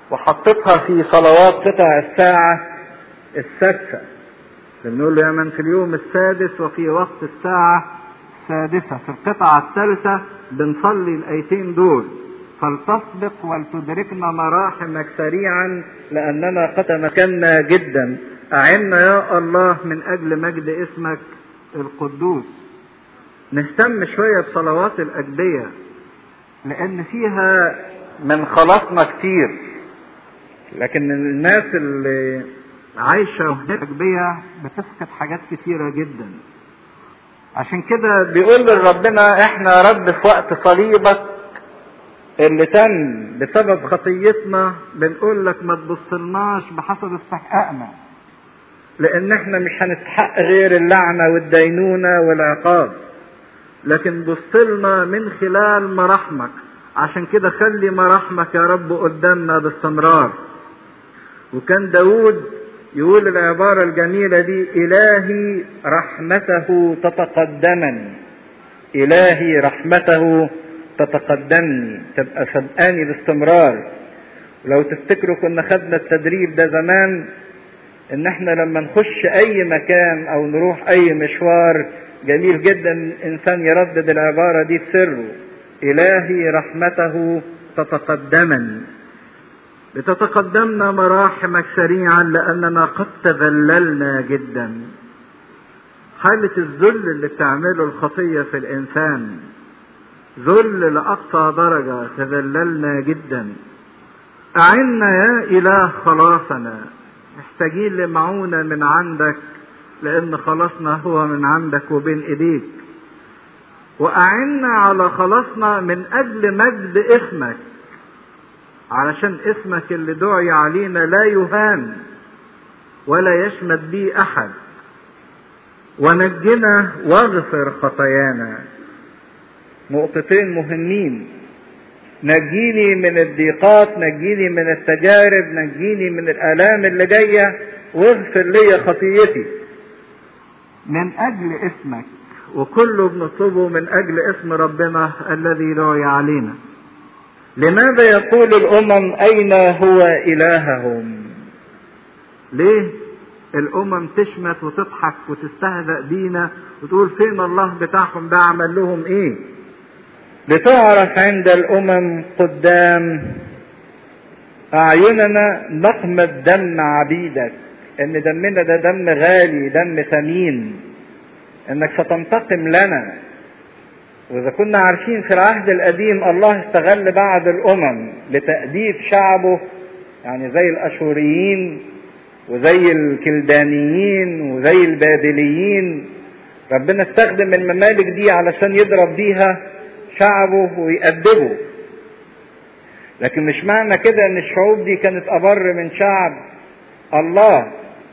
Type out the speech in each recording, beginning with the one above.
وحطيتها في صلوات قطع الساعة السادسة بنقول له يا من في اليوم السادس وفي وقت الساعة السادسة في القطعة الثالثة بنصلي الآيتين دول فلتسبق ولتدركنا مراحمك سريعا لأننا قد تمكنا جدا أعنا يا الله من أجل مجد اسمك القدوس نهتم شوية بصلوات الأجبية لأن فيها من خلاصنا كتير لكن الناس اللي عايشة أجبية بتفقد حاجات كتيرة جدا عشان كده بيقول لربنا احنا يا رب في وقت صليبك اللي تم بسبب خطيتنا بنقول لك ما تبصلناش بحسب استحقاقنا لان احنا مش هنستحق غير اللعنه والدينونه والعقاب لكن بصلنا من خلال مراحمك عشان كده خلي مراحمك يا رب قدامنا باستمرار وكان داود يقول العبارة الجميلة دي إلهي رحمته تتقدمني إلهي رحمته تتقدمني تبقى سبقاني باستمرار لو تفتكروا كنا خدنا التدريب ده زمان ان احنا لما نخش اي مكان او نروح اي مشوار جميل جدا انسان يردد العبارة دي بسره الهي رحمته تتقدمني لتتقدمنا مراحمك سريعا لاننا قد تذللنا جدا حالة الذل اللي بتعمله الخطية في الانسان ذل لاقصى درجة تذللنا جدا اعنا يا اله خلاصنا محتاجين لمعونة من عندك لان خلاصنا هو من عندك وبين ايديك واعنا على خلاصنا من اجل مجد اسمك علشان اسمك اللي دعي علينا لا يهان ولا يشمت به احد ونجنا واغفر خطايانا نقطتين مهمين نجيني من الضيقات نجيني من التجارب نجيني من الالام اللي جايه واغفر لي خطيتي من اجل اسمك وكله بنطلبه من اجل اسم ربنا الذي دعي علينا لماذا يقول الامم اين هو الههم ليه الامم تشمت وتضحك وتستهزأ بينا وتقول فين الله بتاعهم ده عمل لهم ايه لتعرف عند الامم قدام اعيننا نقمة دم عبيدك ان دمنا ده دم غالي دم ثمين انك ستنتقم لنا واذا كنا عارفين في العهد القديم الله استغل بعض الامم لتأديب شعبه يعني زي الاشوريين وزي الكلدانيين وزي البابليين ربنا استخدم الممالك دي علشان يضرب بيها شعبه ويأدبه لكن مش معنى كده ان الشعوب دي كانت ابر من شعب الله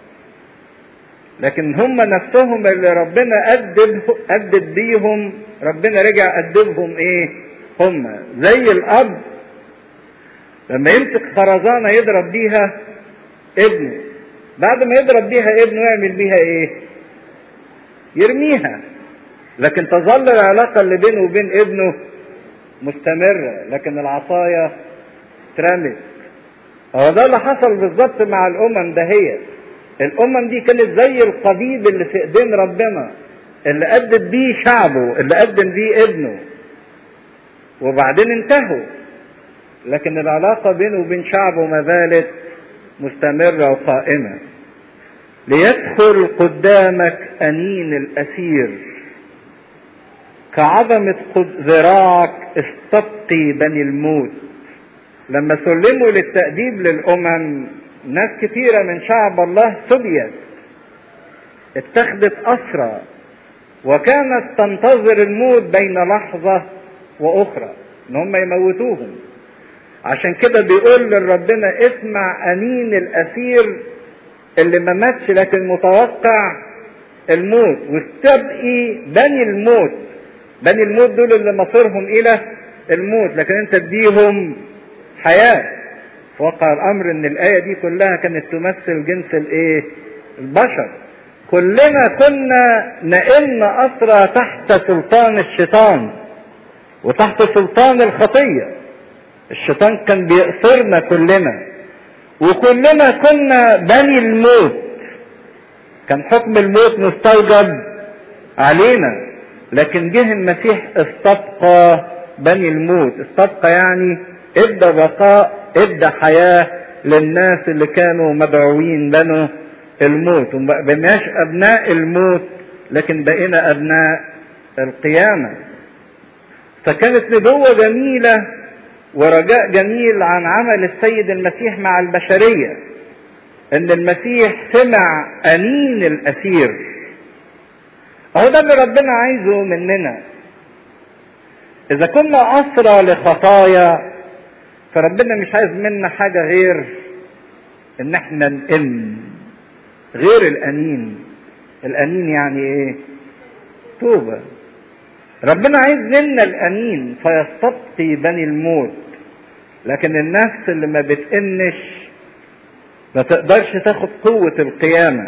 لكن هم نفسهم اللي ربنا أدب أدب بيهم ربنا رجع أدبهم إيه؟ هم زي الأب لما يمسك خرزانة يضرب بيها ابنه بعد ما يضرب بيها ابنه يعمل بيها إيه؟ يرميها لكن تظل العلاقة اللي بينه وبين ابنه مستمرة لكن العصاية اترمت هو ده اللي حصل بالظبط مع الأمم دهيت الامم دي كانت زي القضيب اللي في ايدين ربنا اللي قدم بيه شعبه اللي قدم بيه ابنه وبعدين انتهوا لكن العلاقة بينه وبين شعبه ما زالت مستمرة وقائمة ليدخل قدامك أنين الأسير كعظمة ذراعك استبقي بني الموت لما سلموا للتأديب للأمم ناس كتيرة من شعب الله سبيت اتخذت أسرى وكانت تنتظر الموت بين لحظة وأخرى إن هم يموتوهم عشان كده بيقول لربنا اسمع أنين الأسير اللي ما ماتش لكن متوقع الموت واستبقي بني الموت بني الموت دول اللي مصيرهم إلى الموت لكن أنت تديهم حياة وقع الامر ان الايه دي كلها كانت تمثل جنس الايه البشر كلنا كنا نئن اسرى تحت سلطان الشيطان وتحت سلطان الخطيه الشيطان كان بيأسرنا كلنا وكلنا كنا بني الموت كان حكم الموت مستوجب علينا لكن جه المسيح استبقى بني الموت استبقى يعني ادى بقاء ادى حياة للناس اللي كانوا مدعوين بنو الموت وما بقيناش ابناء الموت لكن بقينا ابناء القيامة فكانت نبوة جميلة ورجاء جميل عن عمل السيد المسيح مع البشرية ان المسيح سمع انين الاسير اهو ده اللي ربنا عايزه مننا اذا كنا اسرى لخطايا فربنا مش عايز منا حاجة غير ان احنا نئن غير الانين الانين يعني ايه توبة ربنا عايز منا الانين فيستبقي بني الموت لكن النفس اللي ما بتئنش ما تقدرش تاخد قوة القيامة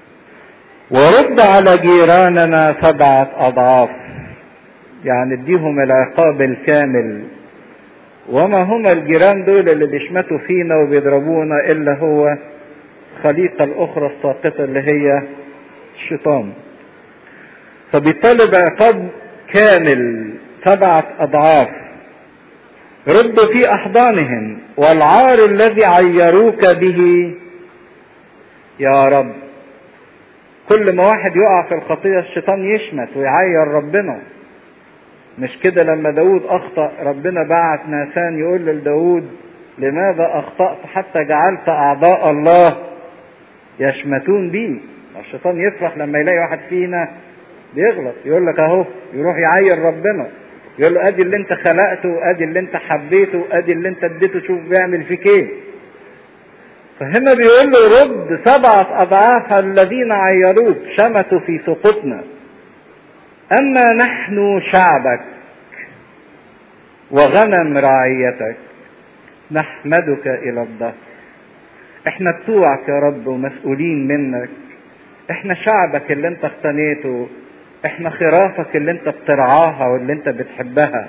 ورد على جيراننا سبعة أضعاف يعني اديهم العقاب الكامل وما هم الجيران دول اللي بيشمتوا فينا وبيضربونا إلا هو الخليقة الأخرى الساقطة اللي هي الشيطان فبيطالب عقاب كامل سبعة أضعاف ردوا في أحضانهم والعار الذي عيروك به يا رب كل ما واحد يقع في الخطية الشيطان يشمت ويعير ربنا مش كده لما داود أخطأ ربنا بعت ناسان يقول لداود لماذا أخطأت حتى جعلت أعضاء الله يشمتون بي الشيطان يفرح لما يلاقي واحد فينا بيغلط يقول لك اهو يروح يعير ربنا يقول له ادي اللي انت خلقته ادي اللي انت حبيته ادي اللي انت اديته شوف بيعمل فيك ايه فهنا بيقول له رد سبعة اضعاف الذين عيروك شمتوا في سقوطنا اما نحن شعبك وغنم رعيتك نحمدك الى الدهر احنا بتوعك يا رب ومسؤولين منك احنا شعبك اللي انت اقتنيته احنا خرافك اللي انت بترعاها واللي انت بتحبها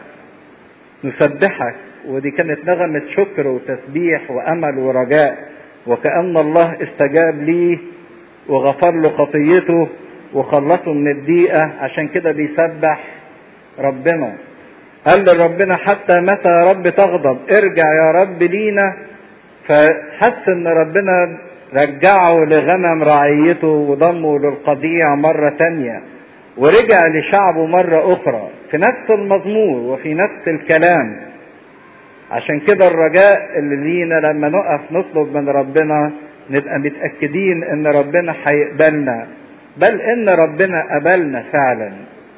نسبحك ودي كانت نغمة شكر وتسبيح وامل ورجاء وكأن الله استجاب ليه وغفر له خطيته وخلصه من الضيقة عشان كده بيسبح ربنا قال لربنا حتى متى يا رب تغضب ارجع يا رب لينا فحس ان ربنا رجعه لغنم رعيته وضمه للقضيع مرة تانية ورجع لشعبه مرة أخرى في نفس المزمور وفي نفس الكلام عشان كده الرجاء اللي لينا لما نقف نطلب من ربنا نبقى متأكدين إن ربنا هيقبلنا بل إن ربنا قبلنا فعلا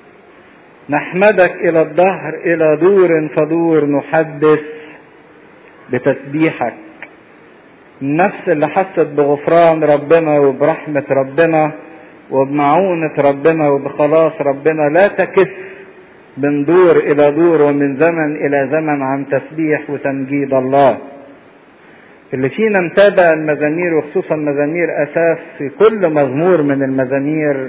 نحمدك إلى الدهر إلى دور فدور نحدث بتسبيحك النفس اللي حست بغفران ربنا وبرحمة ربنا وبمعونة ربنا وبخلاص ربنا لا تكف من دور إلى دور ومن زمن إلى زمن عن تسبيح وتمجيد الله اللي فينا متابع المزامير وخصوصا مزامير أساس في كل مزمور من المزامير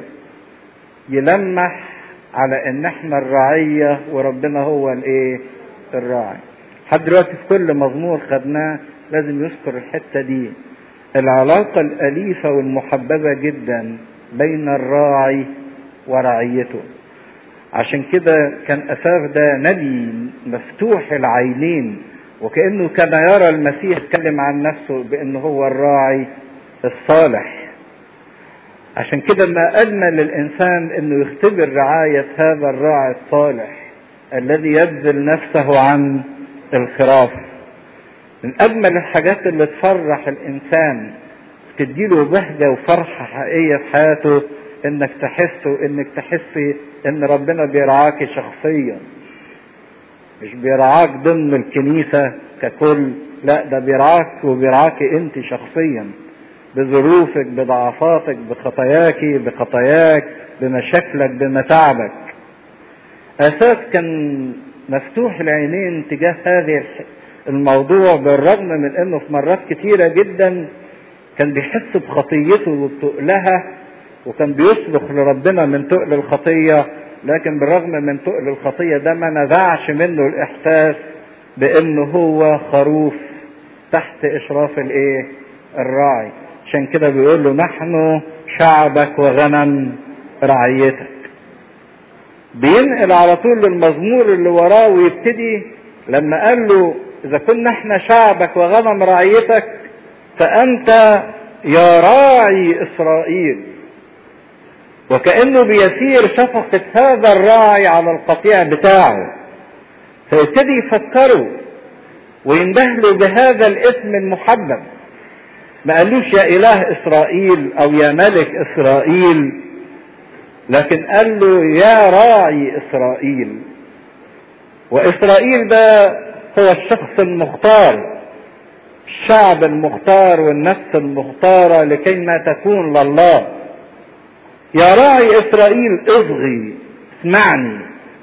يلمح على ان احنا الرعية وربنا هو الايه الراعي لحد دلوقتي في كل مزمور خدناه لازم يذكر الحتة دي العلاقة الأليفة والمحببة جدا بين الراعي ورعيته عشان كده كان أساف ده نبي مفتوح العينين وكأنه كان يرى المسيح يتكلم عن نفسه بأنه هو الراعي الصالح عشان كده ما أجمل للإنسان أنه يختبر رعاية هذا الراعي الصالح الذي يبذل نفسه عن الخراف من أجمل الحاجات اللي تفرح الإنسان تديله بهجة وفرحة حقيقية في حياته إنك تحس وإنك تحسي إن ربنا بيرعاك شخصيا مش بيرعاك ضمن الكنيسة ككل لا ده بيرعاك وبيرعاك أنت شخصيا بظروفك بضعفاتك بخطاياك بخطاياك بمشاكلك بمتاعبك أساس كان مفتوح العينين تجاه هذه الموضوع بالرغم من انه في مرات كتيرة جدا كان بيحس بخطيته وبتقلها وكان بيصرخ لربنا من تقل الخطية لكن بالرغم من تقل الخطية ده ما نزعش منه الإحساس بأنه هو خروف تحت اشراف الايه الراعي عشان كده بيقول له نحن شعبك وغنم رعيتك بينقل على طول للمزمور اللي وراه ويبتدي لما قال له اذا كنا احنا شعبك وغنم رعيتك فانت يا راعي اسرائيل وكانه بيسير شفقة هذا الراعي على القطيع بتاعه فيبتدي يفكروا ويندهلوا بهذا الاسم المحبب ما قالوش يا اله اسرائيل او يا ملك اسرائيل لكن قال له يا راعي اسرائيل واسرائيل ده هو الشخص المختار الشعب المختار والنفس المختارة لكي ما تكون لله يا راعي اسرائيل اصغي اسمعني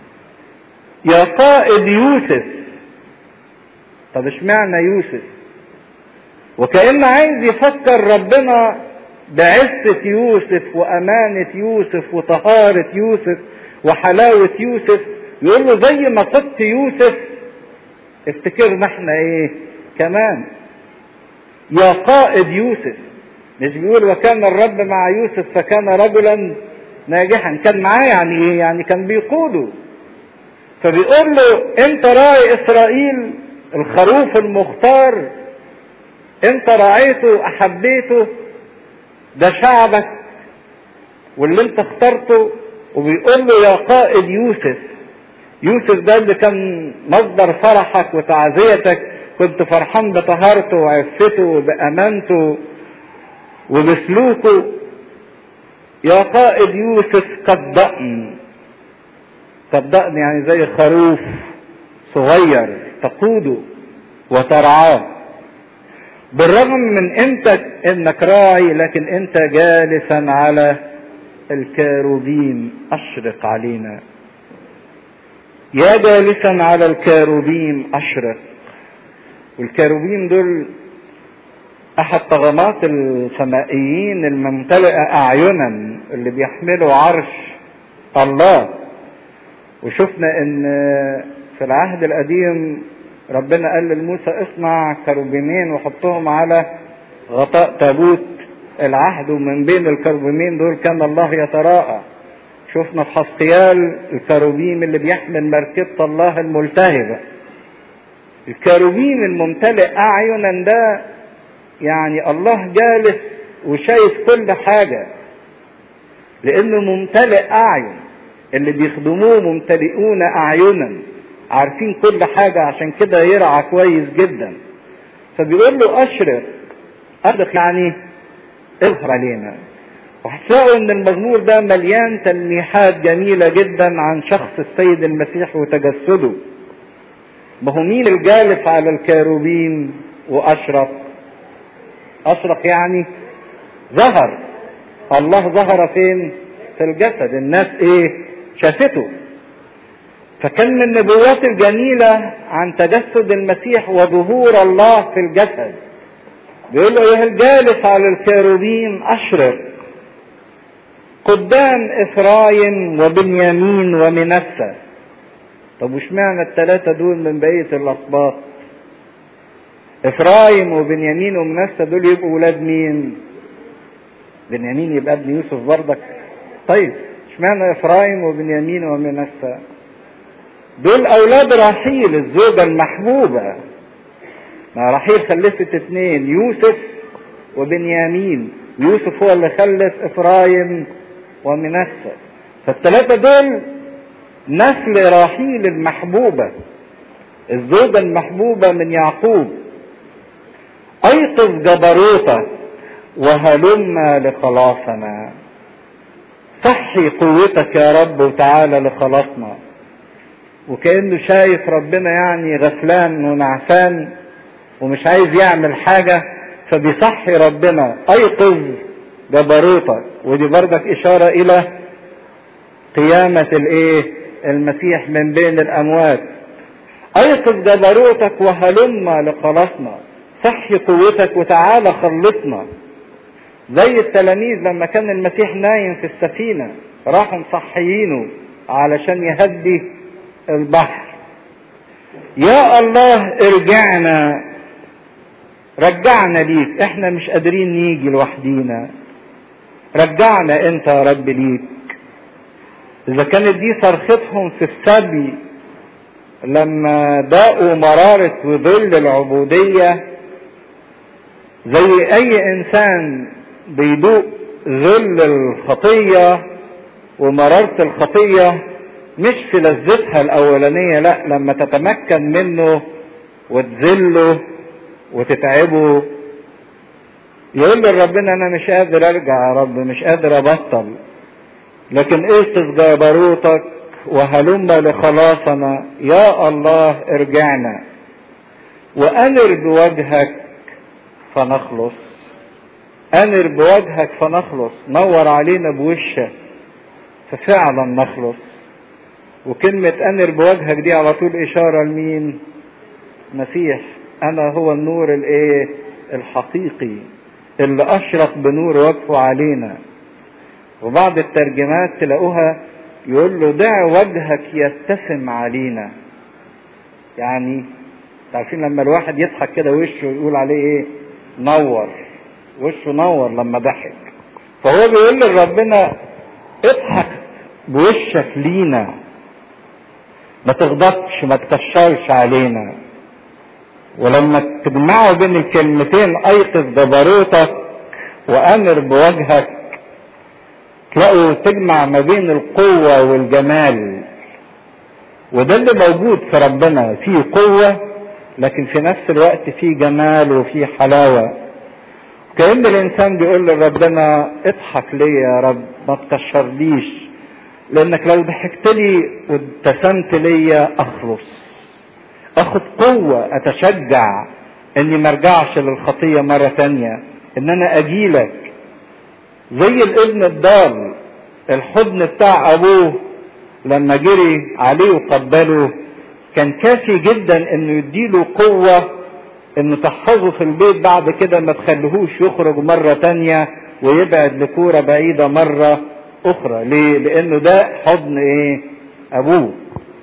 يا قائد يوسف طب اشمعنى يوسف وكأن عايز يفكر ربنا بعزة يوسف وأمانة يوسف وطهارة يوسف وحلاوة يوسف يقول له زي ما قدت يوسف افتكرنا احنا ايه كمان يا قائد يوسف مش بيقول وكان الرب مع يوسف فكان رجلا ناجحا كان معاه يعني ايه يعني كان بيقوده فبيقول له انت راعي اسرائيل الخروف المختار انت راعيته احبيته ده شعبك واللي انت اخترته وبيقول له يا قائد يوسف يوسف ده اللي كان مصدر فرحك وتعزيتك كنت فرحان بطهارته وعفته وبأمانته وبسلوكه يا قائد يوسف كالضأن كالضأن يعني زي خروف صغير تقوده وترعاه بالرغم من انت انك راعي لكن انت جالسا على الكاروبين اشرق علينا يا جالسا على الكاروبين اشرق والكاروبين دول احد طغمات السمائيين الممتلئه اعينا اللي بيحملوا عرش الله وشفنا ان في العهد القديم ربنا قال لموسى اصنع كروبيمين وحطهم على غطاء تابوت العهد ومن بين الكروبيمين دول كان الله يتراءى شفنا في حسقيال الكروبيم اللي بيحمل مركبة الله الملتهبة الكروبيم الممتلئ أعينا ده يعني الله جالس وشايف كل حاجة لأنه ممتلئ أعين اللي بيخدموه ممتلئون أعينا عارفين كل حاجة عشان كده يرعى كويس جدا فبيقول له أشرق أشرق يعني اظهر علينا وهتلاقوا ان المزمور ده مليان تلميحات جميلة جدا عن شخص السيد المسيح وتجسده ما هو مين الجالس على الكاروبين واشرق اشرق يعني ظهر الله ظهر فين في الجسد الناس ايه شافته فكان من النبوات الجميلة عن تجسد المسيح وظهور الله في الجسد بيقول له ايها الجالس على الكاروبين اشرق قدام افرايم وبنيامين ومنسى طب وش معنى الثلاثة دول من بقية الاسباط افرايم وبنيامين ومنسى دول يبقوا ولاد مين بنيامين يبقى ابن يوسف برضك طيب اشمعنى افرايم وبنيامين ومنسى دول اولاد رحيل الزوجة المحبوبة ما رحيل خلفت اتنين يوسف وبنيامين يوسف هو اللي خلف افرايم ومنسى فالثلاثة دول نسل راحيل المحبوبة الزوجة المحبوبة من يعقوب ايقظ جبروتك وهلم لخلاصنا صحي قوتك يا رب وتعالى لخلاصنا وكأنه شايف ربنا يعني غفلان ونعسان ومش عايز يعمل حاجة فبيصحي ربنا ايقظ جبروتك ودي بردك اشارة الى قيامة الايه المسيح من بين الاموات ايقظ جبروتك وهلم لخلاصنا صحي قوتك وتعالى خلصنا زي التلاميذ لما كان المسيح نايم في السفينة راحوا مصحيينه علشان يهدي البحر يا الله ارجعنا رجعنا ليك احنا مش قادرين نيجي لوحدينا رجعنا انت يا رب ليك اذا كانت دي صرختهم في السبي لما داقوا مرارة وذل العبودية زي اي انسان بيدوق ذل الخطية ومرارة الخطية مش في لذتها الاولانية لا لما تتمكن منه وتذله وتتعبه يقول لربنا انا مش قادر ارجع يا رب مش قادر ابطل لكن اغطس جبروتك وهلم لخلاصنا يا الله ارجعنا وانر بوجهك فنخلص انر بوجهك فنخلص نور علينا بوشك ففعلا نخلص وكلمة انر بوجهك دي على طول اشارة لمين مسيح انا هو النور الايه الحقيقي اللي اشرق بنور وجهه علينا وبعض الترجمات تلاقوها يقول له دع وجهك يتسم علينا يعني عارفين لما الواحد يضحك كده وشه يقول عليه ايه نور وشه نور لما ضحك فهو بيقول لربنا اضحك بوشك لينا ما تغضبش ما تكشرش علينا ولما تجمعوا بين الكلمتين ايقظ جبروتك وامر بوجهك تلاقوا تجمع ما بين القوة والجمال وده اللي موجود في ربنا فيه قوة لكن في نفس الوقت فيه جمال وفيه حلاوة كأن الإنسان بيقول لربنا اضحك ليا يا رب ما تكشرليش لأنك لو ضحكت لي وابتسمت ليا أخلص اخد قوة اتشجع اني ما ارجعش للخطية مرة تانية ان انا اجيلك زي الابن الضال الحضن بتاع ابوه لما جري عليه وقبله كان كافي جدا انه يديله قوة انه تحفظه في البيت بعد كده ما تخليهوش يخرج مرة تانية ويبعد لكورة بعيدة مرة اخرى ليه لانه ده حضن ايه ابوه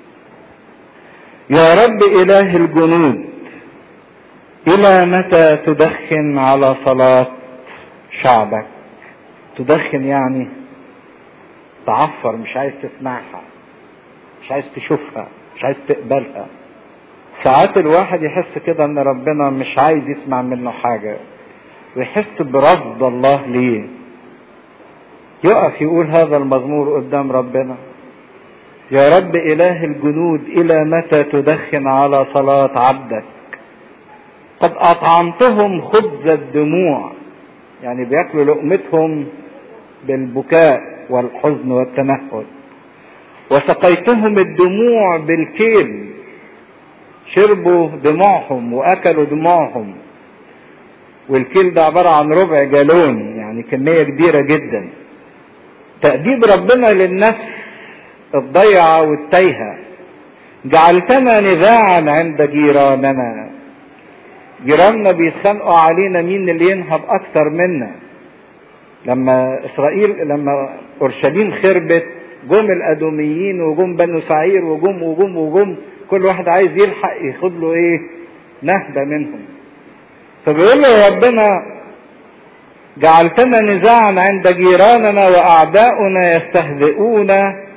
يا رب اله الجنود الى متى تدخن على صلاة شعبك تدخن يعني تعفر مش عايز تسمعها مش عايز تشوفها مش عايز تقبلها ساعات الواحد يحس كده ان ربنا مش عايز يسمع منه حاجة ويحس برفض الله ليه يقف يقول هذا المزمور قدام ربنا يا رب اله الجنود الى متى تدخن على صلاة عبدك قد اطعمتهم خبز الدموع يعني بياكلوا لقمتهم بالبكاء والحزن والتنهد وسقيتهم الدموع بالكيل شربوا دموعهم واكلوا دموعهم والكيل ده عبارة عن ربع جالون يعني كمية كبيرة جدا تأديب ربنا للنفس الضيعة والتايهة جعلتنا نزاعا عند جيراننا جيراننا بيتخانقوا علينا مين اللي ينهب اكتر منا لما اسرائيل لما اورشليم خربت جم الادوميين وجم بنو سعير وجم وجم وجم كل واحد عايز يلحق ياخد له ايه نهبة منهم فبيقول له ربنا جعلتنا نزاعا عند جيراننا واعداؤنا يستهزئون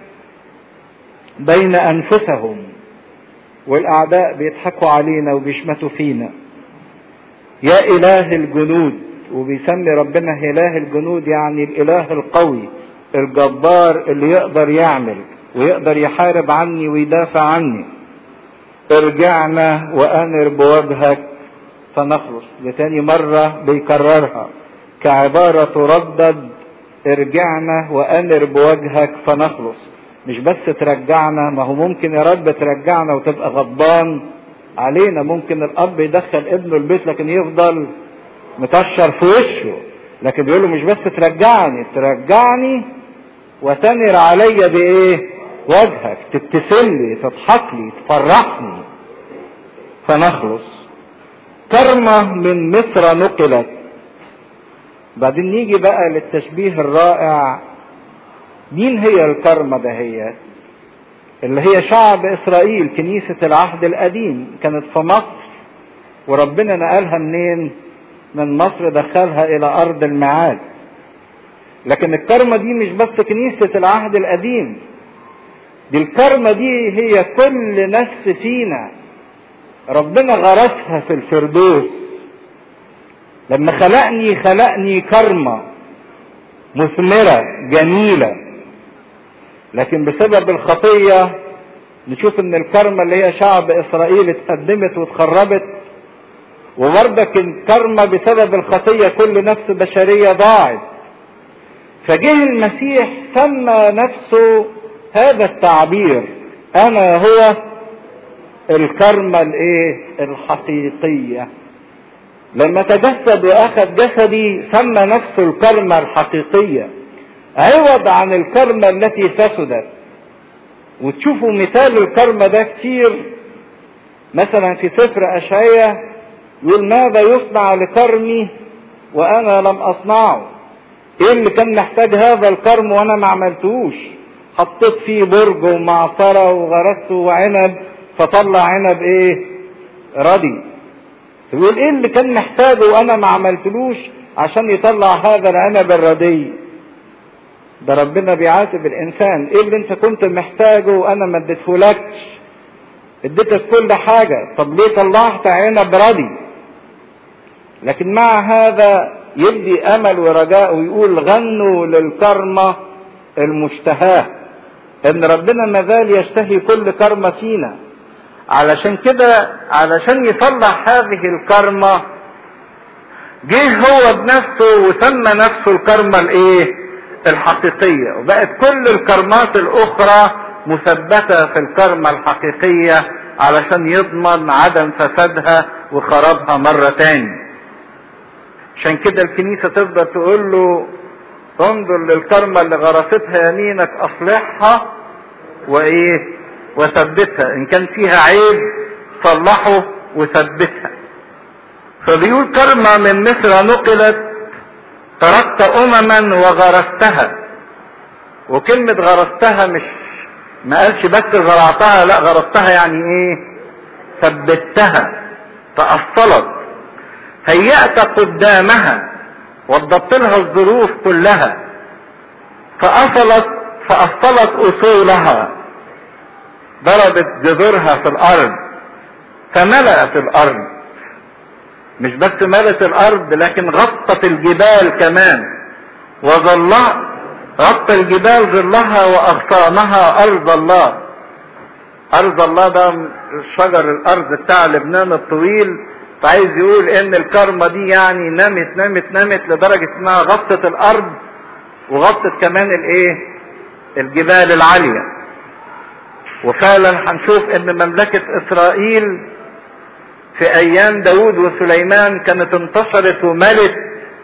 بين انفسهم والاعداء بيضحكوا علينا وبيشمتوا فينا يا اله الجنود وبيسمي ربنا اله الجنود يعني الاله القوي الجبار اللي يقدر يعمل ويقدر يحارب عني ويدافع عني ارجعنا وانر بوجهك فنخلص لتاني مرة بيكررها كعبارة تردد ارجعنا وانر بوجهك فنخلص مش بس ترجعنا ما هو ممكن يا رب ترجعنا وتبقى غضبان علينا ممكن الاب يدخل ابنه البيت لكن يفضل مكشر في وشه لكن بيقول له مش بس ترجعني ترجعني وتنر عليا بايه وجهك تبتسم لي تضحك لي تفرحني فنخلص كرمة من مصر نقلت بعدين نيجي بقى للتشبيه الرائع مين هي الكرمة دهيت اللي هي شعب اسرائيل كنيسة العهد القديم كانت في مصر وربنا نقلها منين من مصر دخلها الى ارض الميعاد لكن الكرمة دي مش بس كنيسة العهد القديم دي الكرمة دي هي كل نفس فينا ربنا غرسها في الفردوس لما خلقني خلقني كرمة مثمرة جميلة لكن بسبب الخطية نشوف ان الكرمة اللي هي شعب اسرائيل اتقدمت واتخربت وبرضك الكرمة بسبب الخطية كل نفس بشرية ضاعت فجه المسيح سمى نفسه هذا التعبير انا هو الكرمة الايه الحقيقية لما تجسد واخذ جسدي سمى نفسه الكرمة الحقيقية عوض عن الكرمة التي فسدت وتشوفوا مثال الكرمة ده كتير مثلا في سفر اشعية يقول ماذا يصنع لكرمي وانا لم اصنعه ايه اللي كان محتاج هذا الكرم وانا ما عملتهوش حطيت فيه برج ومعصرة وغرسته وعنب فطلع عنب ايه ردي يقول ايه اللي كان محتاجه وانا ما عملتلوش عشان يطلع هذا العنب الردي ده ربنا بيعاتب الانسان ايه اللي انت كنت محتاجه وانا ما اديتهولكش اديتك كل حاجة طب ليه طلعت عنب ردي لكن مع هذا يدي امل ورجاء ويقول غنوا للكرمة المشتهاة ان ربنا ما زال يشتهي كل كرمة فينا علشان كده علشان يصلح هذه الكرمة جه هو بنفسه وسمى نفسه الكرمة الايه الحقيقية وبقت كل الكرمات الاخرى مثبتة في الكرمة الحقيقية علشان يضمن عدم فسادها وخرابها مرة تاني عشان كده الكنيسة تفضل تقول له انظر للكرمة اللي غرستها يمينك اصلحها وايه وثبتها ان كان فيها عيب صلحه وثبتها فبيقول كرمة من مصر نقلت تركت امما وغرستها وكلمة غرستها مش ما قالش بس زرعتها لا غرستها يعني ايه ثبتها تأصلت هيأت قدامها وضبط لها الظروف كلها فأصلت فأصلت أصولها ضربت جذورها في الأرض فملأت الأرض مش بس ملأت الأرض لكن غطت الجبال كمان وظلها غطى الجبال ظلها وأغصانها أرض الله أرض الله ده شجر الأرض بتاع لبنان الطويل فعايز يقول ان الكرمة دي يعني نمت نمت نمت لدرجة انها غطت الارض وغطت كمان الايه الجبال العالية وفعلا هنشوف ان مملكة اسرائيل في ايام داود وسليمان كانت انتصرت وملت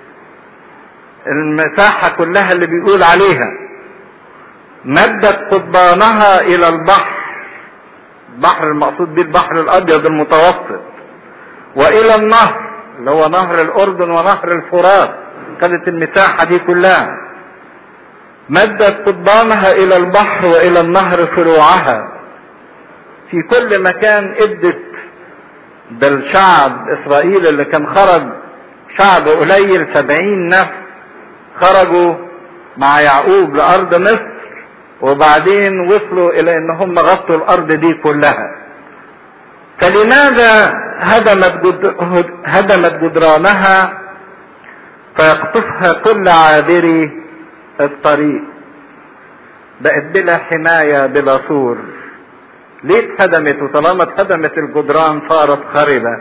المساحة كلها اللي بيقول عليها مدت قضبانها الى البحر البحر المقصود به البحر الابيض المتوسط والى النهر اللي هو نهر الاردن ونهر الفرات كانت المساحة دي كلها مدت قضبانها الى البحر والى النهر فروعها في كل مكان ادت ده الشعب اسرائيل اللي كان خرج شعب قليل سبعين نفس خرجوا مع يعقوب لارض مصر وبعدين وصلوا الى ان هم غطوا الارض دي كلها فلماذا هدمت جد... هدمت جدرانها فيقطفها كل عابري الطريق بقت بلا حماية بلا سور ليه اتهدمت وطالما اتهدمت الجدران صارت خربة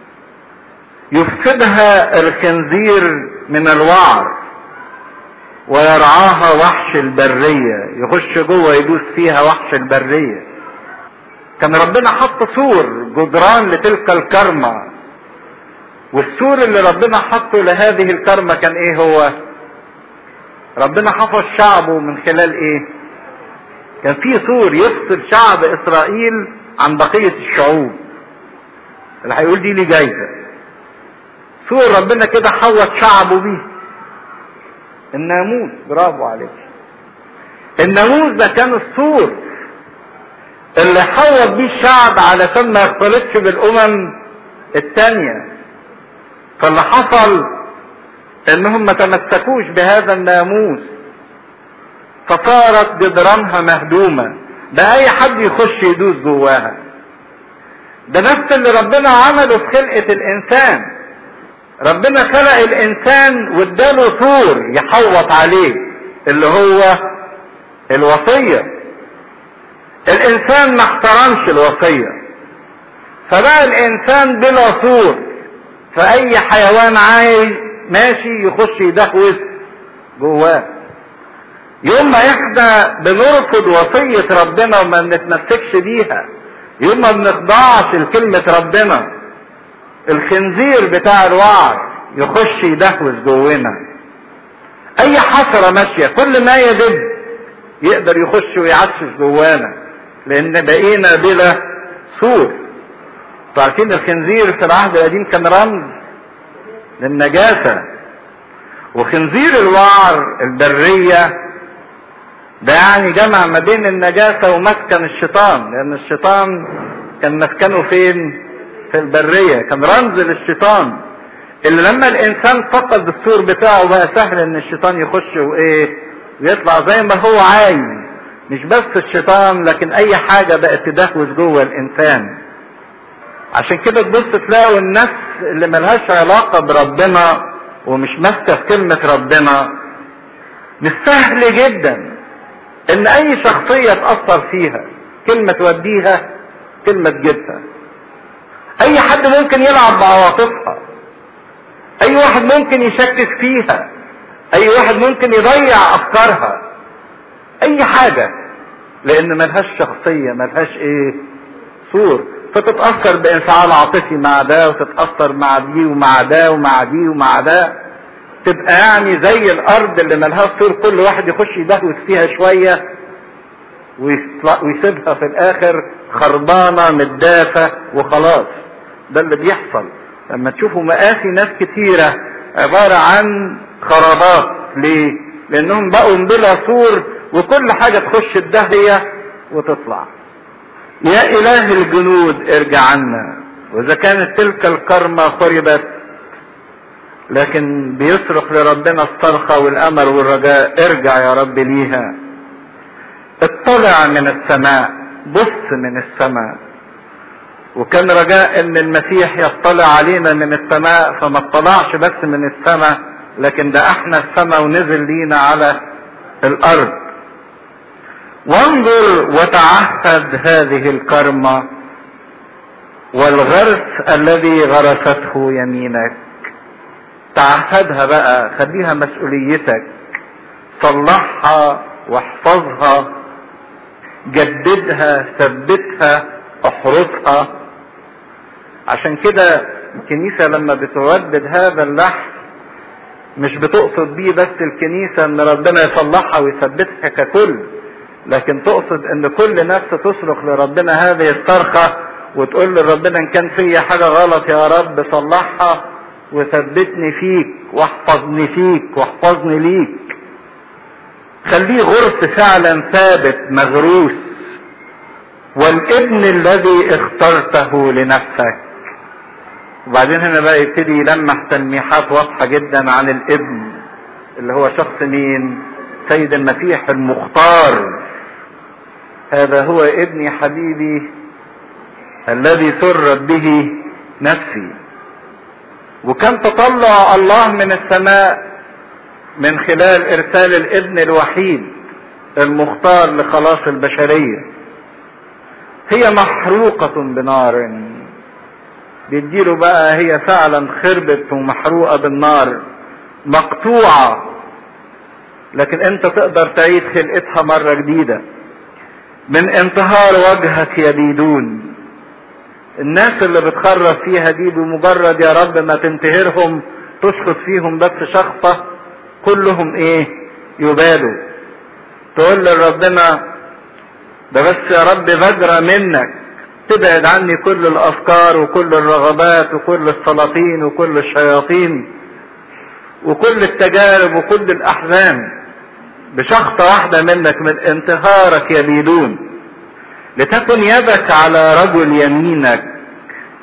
يفسدها الخنزير من الوعر ويرعاها وحش البرية يخش جوه يدوس فيها وحش البرية كان ربنا حط سور جدران لتلك الكرمة والسور اللي ربنا حطه لهذه الكرمة كان ايه هو ربنا حفظ شعبه من خلال ايه كان في سور يفصل شعب اسرائيل عن بقية الشعوب اللي هيقول دي لي جايزة سور ربنا كده حوط شعبه بيه الناموس برافو عليك الناموس ده كان السور اللي حوط بيه الشعب علشان ما يختلطش بالامم التانية فاللي حصل انهم ما تمسكوش بهذا الناموس فصارت جدرانها مهدومة ده اي حد يخش يدوس جواها ده نفس اللي ربنا عمله في خلقة الانسان ربنا خلق الانسان واداله طور يحوط عليه اللي هو الوصية الانسان ما احترمش الوصية فبقى الانسان بلا طور فاي حيوان عايز ماشي يخش يدهوس جواه يوم ما احنا بنرفض وصية ربنا وما بنتمسكش بيها يوم ما بنخضعش لكلمة ربنا الخنزير بتاع الوعر يخش يدهوس جونا اي حشرة ماشية كل ما يدب يقدر يخش ويعشش جوانا لان بقينا بلا سور عارفين الخنزير في العهد القديم كان رمز للنجاسة وخنزير الوعر البرية ده يعني جمع ما بين النجاسة ومسكن الشيطان لأن الشيطان كان مسكنه فين؟ في البرية كان رمز للشيطان اللي لما الإنسان فقد السور بتاعه بقى سهل إن الشيطان يخش وإيه؟ ويطلع زي ما هو عايز مش بس الشيطان لكن أي حاجة بقت تدهوس جوه الإنسان عشان كده تبص تلاقوا الناس اللي ملهاش علاقة بربنا ومش ماسكة في كلمة ربنا مش سهل جدا ان اي شخصية تأثر فيها كلمة توديها كلمة تجيبها اي حد ممكن يلعب بعواطفها اي واحد ممكن يشكك فيها اي واحد ممكن يضيع افكارها اي حاجة لان ملهاش شخصية ملهاش ايه صور فتتأثر بانفعال عاطفي مع ده وتتأثر مع دي ومع ده ومع دي ومع ده تبقى يعني زي الارض اللي ملهاش طور كل واحد يخش يدهوس فيها شوية ويسيبها في الاخر خربانة متدافة وخلاص ده اللي بيحصل لما تشوفوا مآسي ناس كتيرة عبارة عن خرابات ليه لانهم بقوا بلا سور وكل حاجة تخش الدهية وتطلع يا اله الجنود ارجع عنا واذا كانت تلك الكرمة خربت لكن بيصرخ لربنا الصرخة والامل والرجاء ارجع يا رب ليها اطلع من السماء بص من السماء وكان رجاء ان المسيح يطلع علينا من السماء فما اطلعش بس من السماء لكن ده احنا السماء ونزل لينا على الارض وانظر وتعهد هذه الكرمة والغرس الذي غرسته يمينك تعهدها بقى خليها مسؤوليتك صلحها واحفظها جددها ثبتها احرسها عشان كده الكنيسة لما بتودد هذا اللحن مش بتقصد بيه بس الكنيسة ان ربنا يصلحها ويثبتها ككل لكن تقصد ان كل نفس تصرخ لربنا هذه الصرخة وتقول لربنا ان كان فيا حاجة غلط يا رب صلحها وثبتني فيك واحفظني فيك واحفظني ليك خليه غرس فعلا ثابت مغروس والابن الذي اخترته لنفسك وبعدين هنا بقى يبتدي يلمح تلميحات واضحة جدا عن الابن اللي هو شخص مين سيد المسيح المختار هذا هو ابني حبيبي الذي سرت به نفسي وكان تطلع الله من السماء من خلال ارسال الابن الوحيد المختار لخلاص البشريه هي محروقة بنار بيديله بقى هي فعلا خربت ومحروقة بالنار مقطوعة لكن انت تقدر تعيد خلقتها مرة جديدة من انتهار وجهك يبيدون الناس اللي بتخرب فيها دي بمجرد يا رب ما تنتهرهم تشخص فيهم بس شخصة كلهم ايه يبادوا تقول لربنا ده بس يا رب بجرى منك تبعد عني كل الافكار وكل الرغبات وكل السلاطين وكل الشياطين وكل التجارب وكل الاحزان بشخصة واحدة منك من انتهارك يبيدون لتكن يدك على رجل يمينك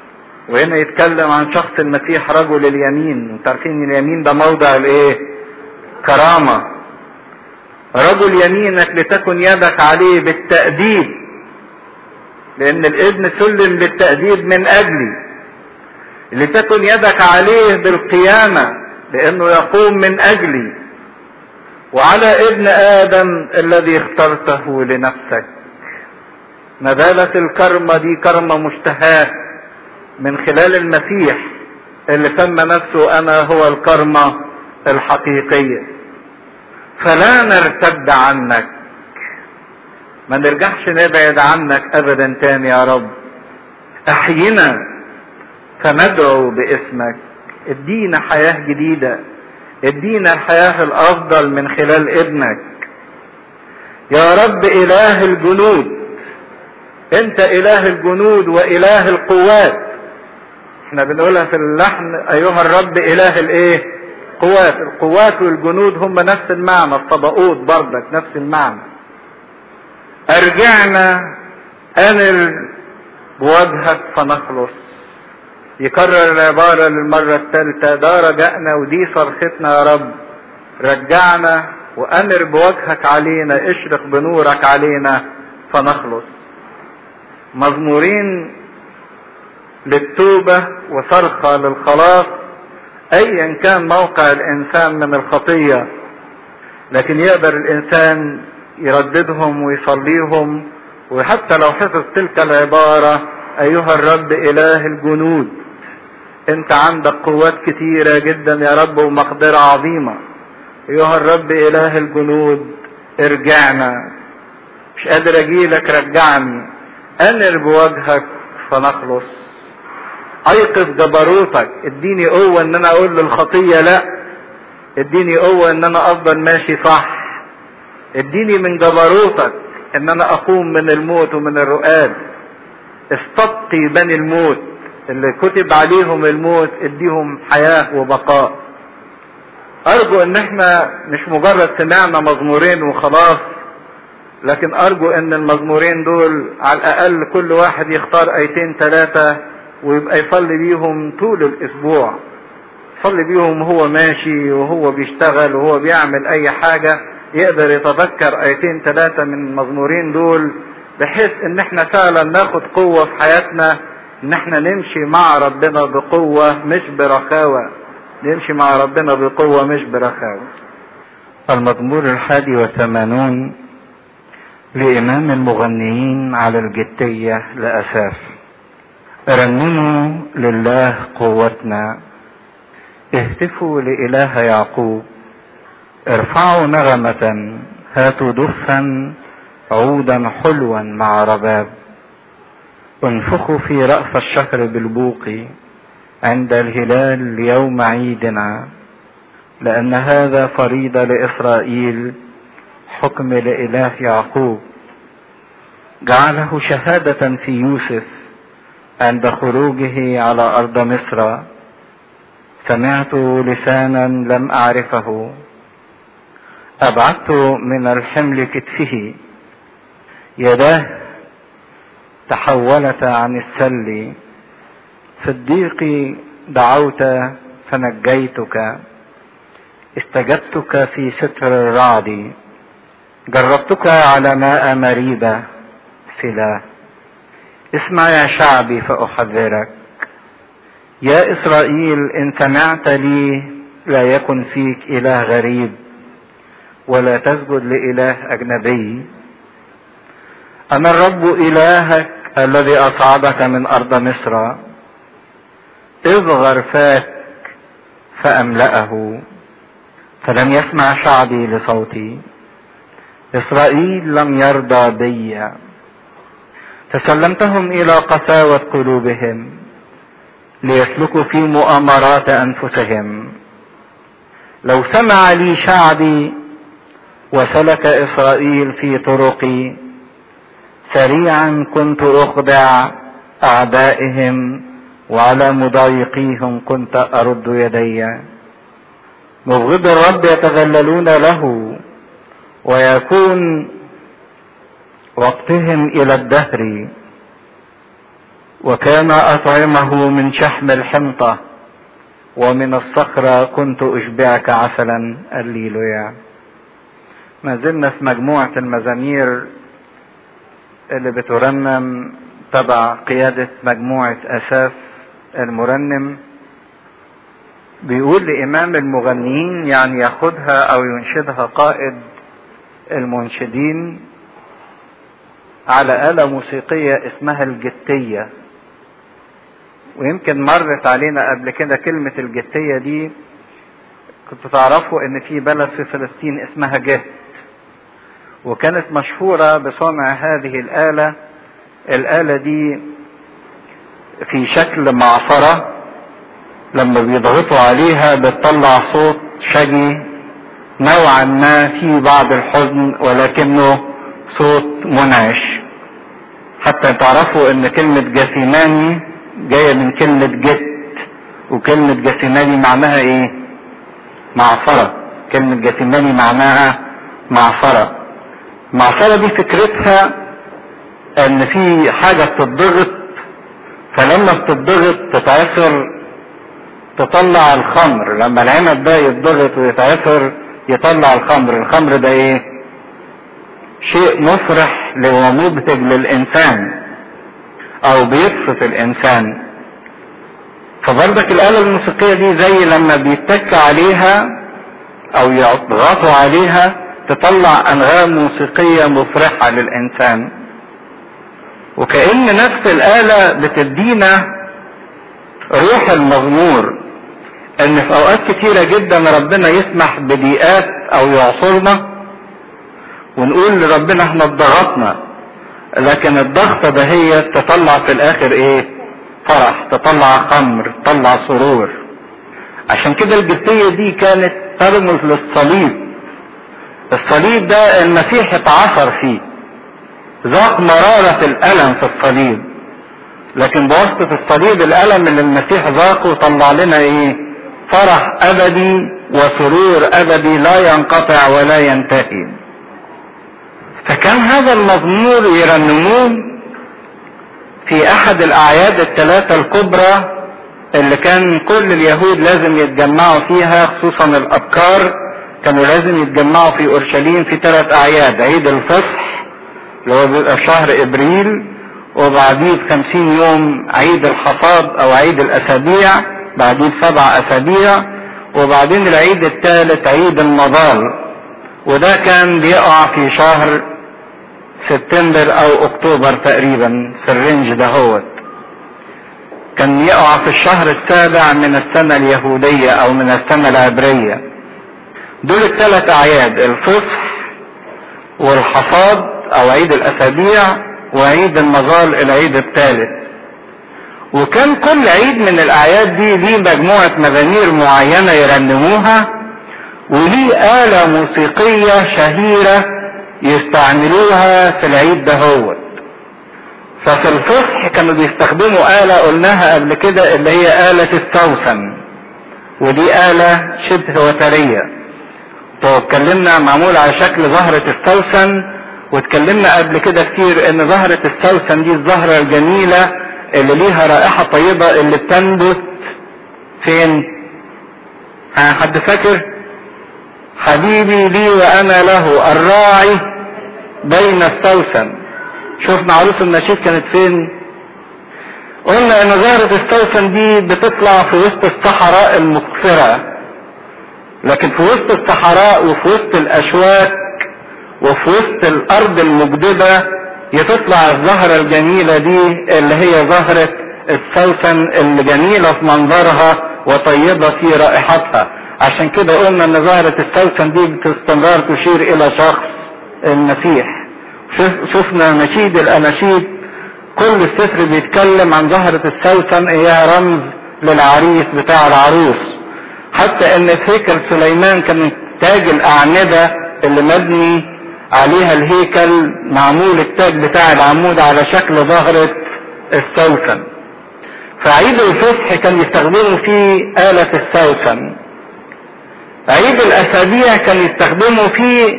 وهنا يتكلم عن شخص المسيح رجل اليمين انتوا عارفين اليمين ده موضع الايه كرامة رجل يمينك لتكن يدك عليه بالتأديب لان الابن سلم للتأديب من اجلي لتكن يدك عليه بالقيامة لانه يقوم من اجلي وعلى ابن ادم الذي اخترته لنفسك نزالة الكرمة دي كرمة مشتهاة من خلال المسيح اللي سمى نفسه انا هو الكرمة الحقيقية فلا نرتد عنك ما نرجعش نبعد عنك ابدا تاني يا رب احينا فندعو باسمك ادينا حياة جديدة ادينا الحياة الافضل من خلال ابنك يا رب اله الجنود انت اله الجنود واله القوات احنا بنقولها في اللحن ايها الرب اله الايه قوات القوات والجنود هم نفس المعنى الطبقات بردك نفس المعنى ارجعنا انل بوجهك فنخلص يكرر العبارة للمرة الثالثة ده رجعنا ودي صرختنا يا رب رجعنا وأمر بوجهك علينا اشرق بنورك علينا فنخلص مزمورين للتوبة وصرخة للخلاص ايا كان موقع الانسان من الخطية لكن يقدر الانسان يرددهم ويصليهم وحتى لو حفظ تلك العبارة ايها الرب اله الجنود انت عندك قوات كتيرة جدا يا رب ومقدرة عظيمة ايها الرب اله الجنود ارجعنا مش قادر اجيلك رجعني انر بوجهك فنخلص ايقظ جبروتك اديني قوة ان انا اقول للخطية لا اديني قوة ان انا افضل ماشي صح اديني من جبروتك ان انا اقوم من الموت ومن الرؤاد استبقي بني الموت اللي كتب عليهم الموت اديهم حياة وبقاء ارجو ان احنا مش مجرد سمعنا مزمورين وخلاص لكن ارجو ان المزمورين دول على الاقل كل واحد يختار ايتين ثلاثة ويبقى يصلي بيهم طول الاسبوع يصلي بيهم وهو ماشي وهو بيشتغل وهو بيعمل اي حاجة يقدر يتذكر ايتين ثلاثة من المزمورين دول بحيث ان احنا فعلا ناخد قوة في حياتنا ان احنا نمشي مع ربنا بقوة مش برخاوة نمشي مع ربنا بقوة مش برخاوة المزمور الحادي وثمانون لإمام المغنيين على الجتية لأساف رنموا لله قوتنا اهتفوا لإله يعقوب ارفعوا نغمة هاتوا دفا عودا حلوا مع رباب انفخوا في رأس الشهر بالبوق عند الهلال ليوم عيدنا لأن هذا فريضة لإسرائيل حكم لإله يعقوب جعله شهادة في يوسف عند خروجه على أرض مصر سمعت لسانا لم أعرفه أبعدت من الحمل كتفه يداه تحولت عن السل في الضيق دعوت فنجيتك استجبتك في ستر الرعد جربتك على ماء مريبة سلا اسمع يا شعبي فأحذرك يا إسرائيل إن سمعت لي لا يكن فيك إله غريب ولا تسجد لإله أجنبي أنا الرب إلهك الذي أصعدك من أرض مصر اصغر فاك فأملأه فلم يسمع شعبي لصوتي إسرائيل لم يرضى بي فسلمتهم إلى قساوة قلوبهم ليسلكوا في مؤامرات أنفسهم لو سمع لي شعبي وسلك إسرائيل في طرقي سريعا كنت أخدع أعدائهم وعلى مضايقيهم كنت أرد يدي مبغض الرب يتذللون له ويكون وقتهم إلى الدهر وكان أطعمه من شحم الحنطة ومن الصخرة كنت أشبعك عسلا الليلويا ما زلنا في مجموعة المزامير اللي بترنم تبع قيادة مجموعة أساف المرنم بيقول لإمام المغنيين يعني ياخدها أو ينشدها قائد المنشدين على آلة موسيقية اسمها الجتية ويمكن مرت علينا قبل كده كلمة الجتية دي كنت تعرفوا ان في بلد في فلسطين اسمها جت وكانت مشهورة بصنع هذه الآلة الآلة دي في شكل معصرة لما بيضغطوا عليها بتطلع صوت شجي نوعا ما في بعض الحزن ولكنه صوت منعش حتى تعرفوا ان كلمة جاثيماني جاية من كلمة جت وكلمة جاثيماني معناها ايه معصرة كلمة جاثيماني معناها معصرة المعصرة دي فكرتها ان في حاجة بتضغط فلما بتضغط تتعصر تطلع الخمر لما العنب ده يتضغط ويتعصر يطلع الخمر الخمر ده ايه شيء مفرح ومبهج للانسان او بيبسط الانسان فبرضك الآلة الموسيقية دي زي لما بيتك عليها او يضغطوا عليها تطلع انغام موسيقية مفرحة للانسان وكأن نفس الآلة بتدينا روح المزمور ان في اوقات كتيرة جدا ربنا يسمح بضيقات او يعصرنا ونقول لربنا احنا اتضغطنا لكن الضغطة ده هي تطلع في الاخر ايه فرح تطلع خمر تطلع سرور عشان كده الجبتية دي كانت ترمز للصليب الصليب ده المسيح اتعصر فيه ذاق مرارة الألم في الصليب لكن بواسطة الصليب الألم اللي المسيح ذاقه طلع لنا ايه فرح أبدي وسرور أبدي لا ينقطع ولا ينتهي فكان هذا المزمور يرنموه في أحد الأعياد الثلاثة الكبرى اللي كان كل اليهود لازم يتجمعوا فيها خصوصا الأبكار كانوا لازم يتجمعوا في أورشليم في ثلاث أعياد عيد الفصح اللي هو بيبقى في شهر ابريل وبعديه بخمسين يوم عيد الحصاد او عيد الاسابيع بعديه بسبع اسابيع وبعدين العيد الثالث عيد المظال وده كان بيقع في شهر سبتمبر او اكتوبر تقريبا في الرينج ده هو كان يقع في الشهر السابع من السنة اليهودية او من السنة العبرية دول الثلاث اعياد الفصح والحصاد او عيد الاسابيع وعيد المظال العيد الثالث وكان كل عيد من الاعياد دي ليه مجموعة مزامير معينة يرنموها وليه آلة موسيقية شهيرة يستعملوها في العيد ده هو ففي الفصح كانوا بيستخدموا آلة قلناها قبل كده اللي هي آلة السوسن ودي آلة شبه وترية اتكلمنا معمول على شكل زهرة السوسن واتكلمنا قبل كده كتير ان زهرة السوسن دي الزهرة الجميلة اللي ليها رائحة طيبة اللي بتنبت فين ها حد فاكر حبيبي لي وانا له الراعي بين السوسن شوفنا عروس النشيد كانت فين قلنا ان زهرة السوسن دي بتطلع في وسط الصحراء المقفرة لكن في وسط الصحراء وفي وسط الاشواك وفي وسط الارض المجدبة يتطلع الزهرة الجميلة دي اللي هي زهرة السوسن اللي جميلة في منظرها وطيبة في رائحتها عشان كده قلنا ان زهرة السوسن دي باستمرار تشير الى شخص المسيح شفنا نشيد الاناشيد كل السفر بيتكلم عن زهرة السوسن هي رمز للعريس بتاع العروس حتى ان في هيكل سليمان كان تاج الاعمدة اللي مبني عليها الهيكل معمول التاج بتاع العمود على شكل زهرة السوسن فعيد الفصح كان يستخدموا فيه آلة السوسن عيد الأسابيع كان يستخدموا فيه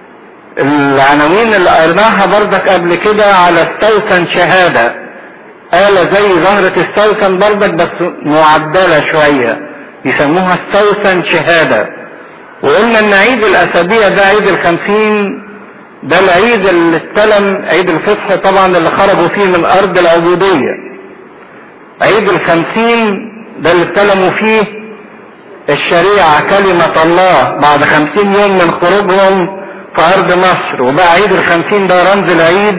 العناوين اللي قرناها بردك قبل كده على السوسن شهادة آلة زي زهرة السوسن برضك بس معدلة شوية يسموها السوسن شهادة وقلنا ان عيد الاسابيع ده عيد الخمسين ده العيد اللي استلم عيد الفصح طبعا اللي خرجوا فيه من ارض العبودية عيد الخمسين ده اللي استلموا فيه الشريعة كلمة الله بعد خمسين يوم من خروجهم في ارض مصر وبقى عيد الخمسين ده رمز العيد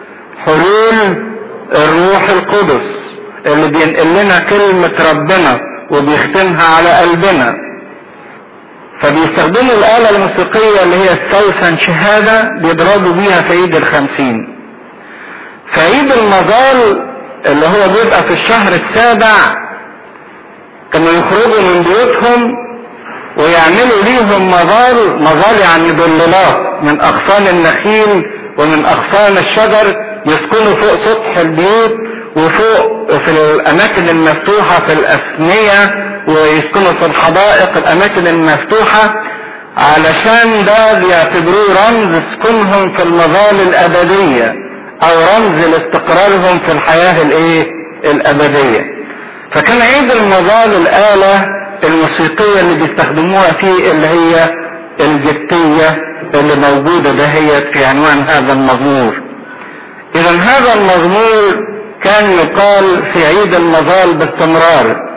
حلول الروح القدس اللي بينقل لنا كلمة ربنا وبيختمها على قلبنا فبيستخدموا الآلة الموسيقية اللي هي السوسن شهادة بيضربوا بيها في عيد الخمسين في عيد المظال اللي هو بيبقى في الشهر السابع كانوا يخرجوا من بيوتهم ويعملوا ليهم مظال مظال يعني ضلالات من أغصان النخيل ومن أغصان الشجر يسكنوا فوق سطح البيوت وفوق في الأماكن المفتوحة في الأثنية ويسكنوا في الحدائق الاماكن المفتوحة علشان ده بيعتبروه رمز سكنهم في المظال الابدية او رمز لاستقرارهم في الحياة الايه الابدية فكان عيد المظال الالة الموسيقية اللي بيستخدموها فيه اللي هي الجتية اللي موجودة دهيت في عنوان هذا المزمور اذا هذا المزمور كان يقال في عيد المظال باستمرار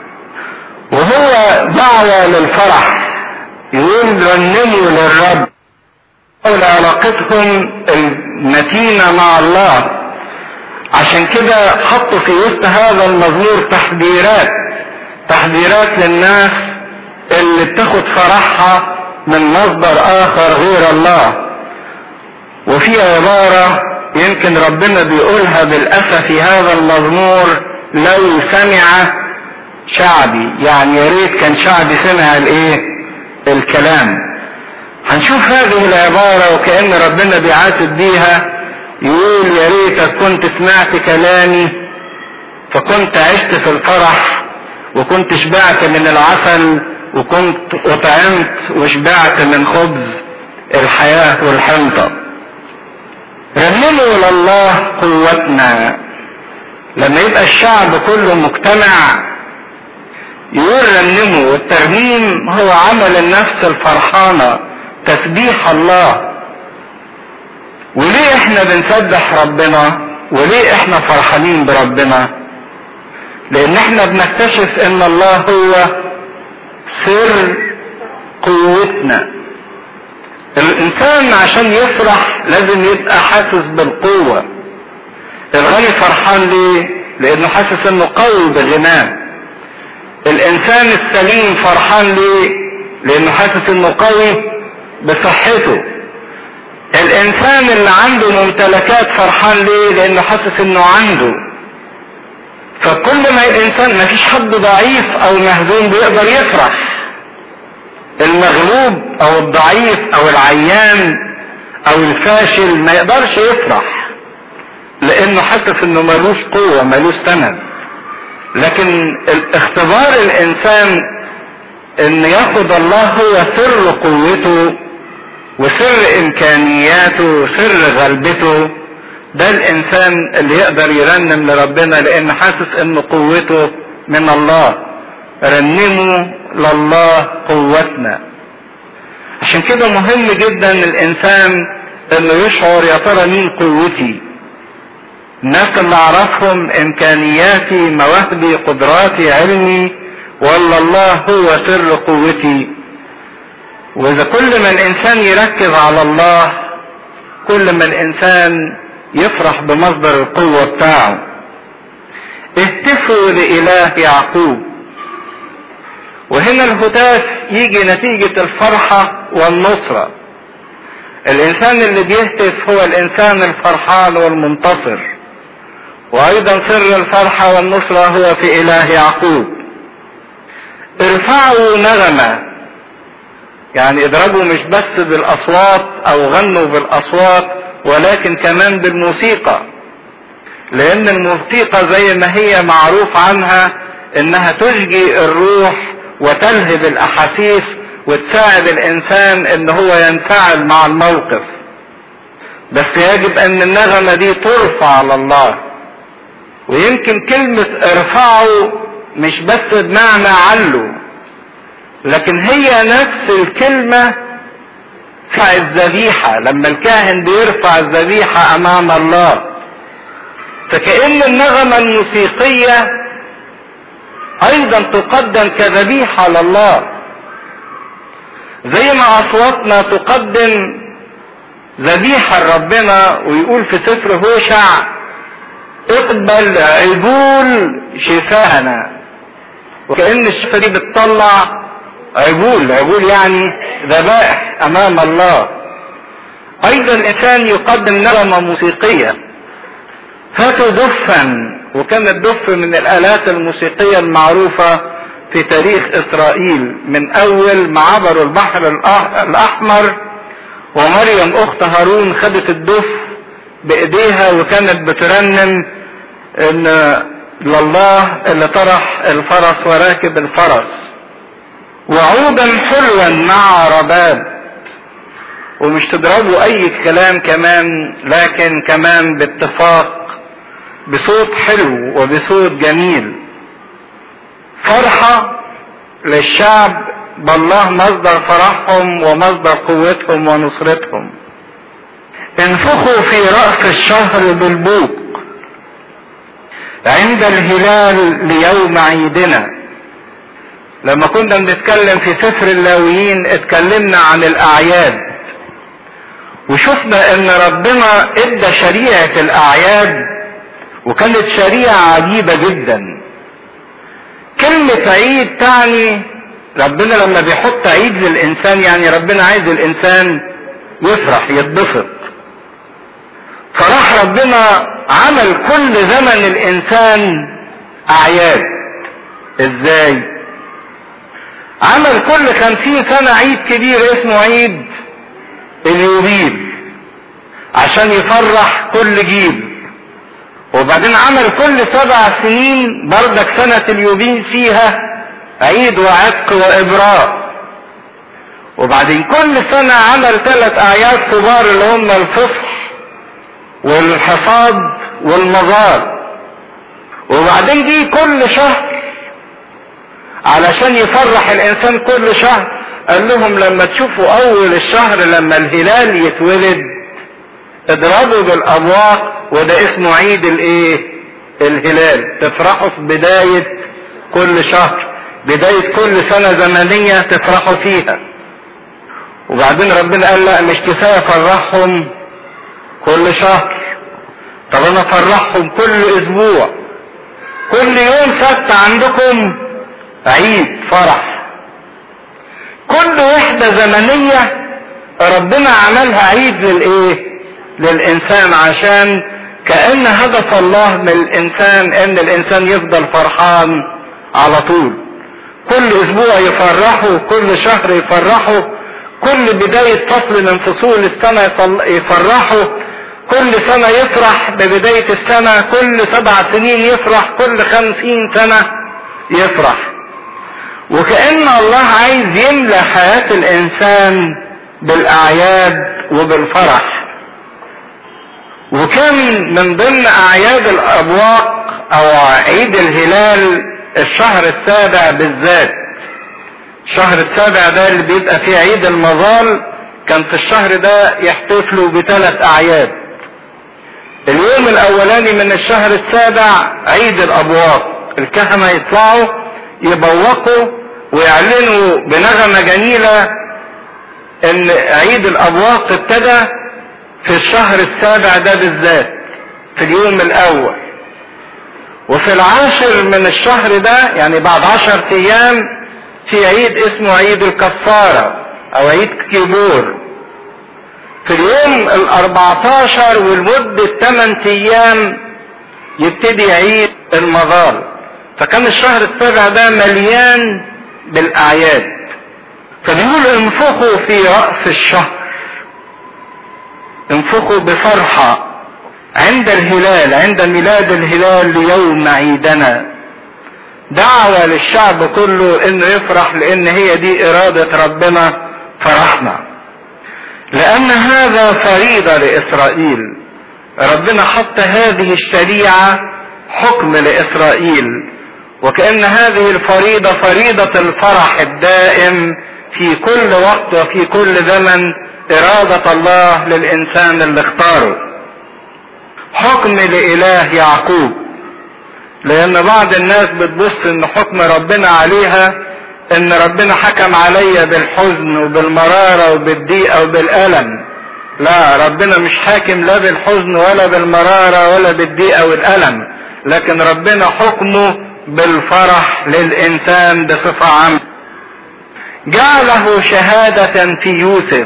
وهو دعوة للفرح يقول رنموا للرب حول علاقتهم المتينة مع الله عشان كده حطوا في وسط هذا المزمور تحذيرات تحذيرات للناس اللي بتاخد فرحها من مصدر اخر غير الله وفي عبارة يمكن ربنا بيقولها بالأسف في هذا المزمور لو سمع شعبي يعني يا ريت كان شعبي سمع الايه الكلام هنشوف هذه العبارة وكأن ربنا بيعاتب بيها يقول يا ريتك كنت سمعت كلامي فكنت عشت في الفرح وكنت شبعت من العسل وكنت اطعمت وشبعت من خبز الحياة والحنطة رنموا لله قوتنا لما يبقى الشعب كله مجتمع يقول رنموا والترنيم هو عمل النفس الفرحانة تسبيح الله وليه احنا بنسبح ربنا وليه احنا فرحانين بربنا لان احنا بنكتشف ان الله هو سر قوتنا الانسان عشان يفرح لازم يبقى حاسس بالقوة الغني فرحان ليه لانه حاسس انه قوي بغناه الانسان السليم فرحان ليه لانه حاسس انه قوي بصحته الانسان اللي عنده ممتلكات فرحان ليه لانه حاسس انه عنده فكل ما الانسان ما فيش حد ضعيف او مهزوم بيقدر يفرح المغلوب او الضعيف او العيان او الفاشل ما يقدرش يفرح لانه حاسس انه ملوش قوة ملوش سند لكن اختبار الانسان ان ياخد الله هو سر قوته وسر امكانياته وسر غلبته ده الانسان اللي يقدر يرنم لربنا لان حاسس ان قوته من الله رنموا لله قوتنا عشان كده مهم جدا الانسان انه يشعر يا ترى مين قوتي الناس اللي اعرفهم امكانياتي مواهبي قدراتي علمي ولا الله هو سر قوتي واذا كل ما الانسان يركز على الله كل ما الانسان يفرح بمصدر القوة بتاعه اهتفوا لإله يعقوب وهنا الهتاف يجي نتيجة الفرحة والنصرة الانسان اللي بيهتف هو الانسان الفرحان والمنتصر وايضا سر الفرحة والنصرة هو في اله يعقوب ارفعوا نغمة يعني اضربوا مش بس بالاصوات او غنوا بالاصوات ولكن كمان بالموسيقى لان الموسيقى زي ما هي معروف عنها انها تشجي الروح وتلهب الاحاسيس وتساعد الانسان ان هو ينفعل مع الموقف بس يجب ان النغمة دي ترفع على الله ويمكن كلمة ارفعوا مش بس بمعنى علوا لكن هي نفس الكلمة رفع الذبيحة لما الكاهن بيرفع الذبيحة امام الله فكأن النغمة الموسيقية ايضا تقدم كذبيحة لله زي ما اصواتنا تقدم ذبيحة لربنا ويقول في سفر هوشع اقبل عجول شفاءنا وكأن الشفاء دي بتطلع عجول عجول يعني ذبائح امام الله ايضا الانسان يقدم نغمة موسيقية هاتوا دفا وكان الدف من الالات الموسيقية المعروفة في تاريخ اسرائيل من اول ما عبروا البحر الاحمر ومريم اخت هارون خدت الدف بايديها وكانت بترنم ان لله اللي طرح الفرس وراكب الفرس وعودا حلوا مع رباب ومش تضربوا اي كلام كمان لكن كمان باتفاق بصوت حلو وبصوت جميل فرحة للشعب بالله مصدر فرحهم ومصدر قوتهم ونصرتهم انفخوا في رأس الشهر بالبوق عند الهلال ليوم عيدنا لما كنا بنتكلم في سفر اللاويين اتكلمنا عن الاعياد وشفنا ان ربنا ادى شريعة الاعياد وكانت شريعة عجيبة جدا كلمة عيد تعني ربنا لما بيحط عيد للانسان يعني ربنا عايز الانسان يفرح يتبسط فراح ربنا عمل كل زمن الانسان اعياد ازاي عمل كل خمسين سنة عيد كبير اسمه عيد اليوبيل عشان يفرح كل جيل وبعدين عمل كل سبع سنين بردك سنة اليوبيل فيها عيد وعتق وإبراء وبعدين كل سنة عمل ثلاث أعياد كبار اللي هم الفصح والحصاد والمزار وبعدين دي كل شهر علشان يفرح الانسان كل شهر قال لهم لما تشوفوا اول الشهر لما الهلال يتولد اضربوا بالابواق وده اسمه عيد الايه الهلال تفرحوا في بداية كل شهر بداية كل سنة زمنية تفرحوا فيها وبعدين ربنا قال لا مش كفاية فرحهم كل شهر طب انا افرحهم كل اسبوع كل يوم سبت عندكم عيد فرح كل وحدة زمنية ربنا عملها عيد للايه للانسان عشان كأن هدف الله من الانسان ان الانسان يفضل فرحان على طول كل اسبوع يفرحوا كل شهر يفرحوا كل بداية فصل من فصول السنة يفرحوا كل سنة يفرح ببداية السنة كل سبع سنين يفرح كل خمسين سنة يفرح وكأن الله عايز يملى حياة الإنسان بالأعياد وبالفرح وكان من ضمن أعياد الأبواق أو عيد الهلال الشهر السابع بالذات الشهر السابع ده اللي بيبقى فيه عيد المظال كان في الشهر ده يحتفلوا بثلاث أعياد اليوم الاولاني من الشهر السابع عيد الابواق الكهنة يطلعوا يبوقوا ويعلنوا بنغمة جميلة ان عيد الابواق ابتدى في الشهر السابع ده بالذات في اليوم الاول وفي العاشر من الشهر ده يعني بعد عشر ايام في عيد اسمه عيد الكفارة او عيد كيبور في اليوم الاربعتاشر والمدة 8 ايام يبتدي عيد المظال فكان الشهر السابع ده مليان بالاعياد فبيقول انفخوا في رأس الشهر انفخوا بفرحة عند الهلال عند ميلاد الهلال ليوم عيدنا دعوة للشعب كله انه يفرح لان هي دي ارادة ربنا فرحنا لان هذا فريضة لاسرائيل ربنا حط هذه الشريعة حكم لاسرائيل وكأن هذه الفريضة فريضة الفرح الدائم في كل وقت وفي كل زمن إرادة الله للإنسان اللي اختاره حكم لإله يعقوب لأن بعض الناس بتبص إن حكم ربنا عليها إن ربنا حكم عليا بالحزن وبالمرارة وبالضيقة وبالألم لا ربنا مش حاكم لا بالحزن ولا بالمرارة ولا بالضيقة والألم لكن ربنا حكمه بالفرح للإنسان بصفة عامة جعله شهادة في يوسف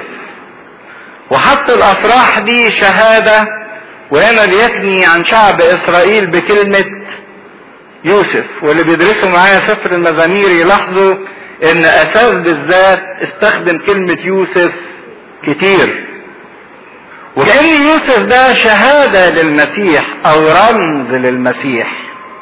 وحط الأفراح دي شهادة وهنا بيثني عن شعب إسرائيل بكلمة يوسف واللي بيدرسوا معايا سفر المزامير يلاحظوا ان اساس بالذات استخدم كلمة يوسف كتير وكأن يوسف ده شهادة للمسيح او رمز للمسيح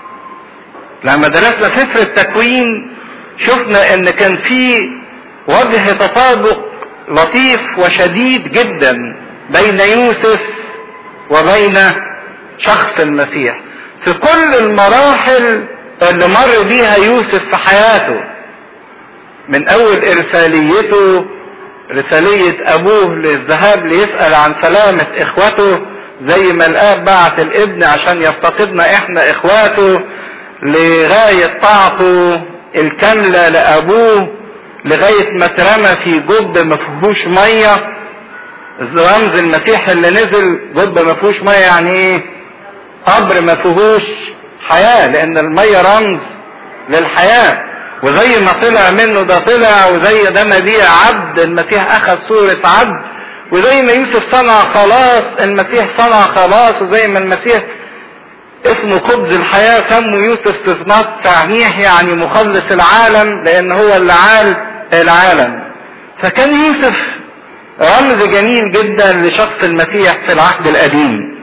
لما درسنا سفر التكوين شفنا ان كان في وجه تطابق لطيف وشديد جدا بين يوسف وبين شخص المسيح في كل المراحل اللي مر بيها يوسف في حياته من اول ارساليته رسالية ابوه للذهاب ليسأل عن سلامة اخوته زي ما الاب بعت الابن عشان يفتقدنا احنا اخواته لغاية طاعته الكاملة لابوه لغاية ما اترمى في جب ما فيهوش مية رمز المسيح اللي نزل جب ما فيهوش مية يعني ايه قبر ما فيهوش حياة لان المية رمز للحياة وزي ما طلع منه ده طلع وزي ده نبيع عبد المسيح اخذ صورة عبد وزي ما يوسف صنع خلاص المسيح صنع خلاص وزي ما المسيح اسمه خبز الحياة سموا يوسف صفنات تعنيح يعني مخلص العالم لان هو اللي عال العالم فكان يوسف رمز جميل جدا لشخص المسيح في العهد القديم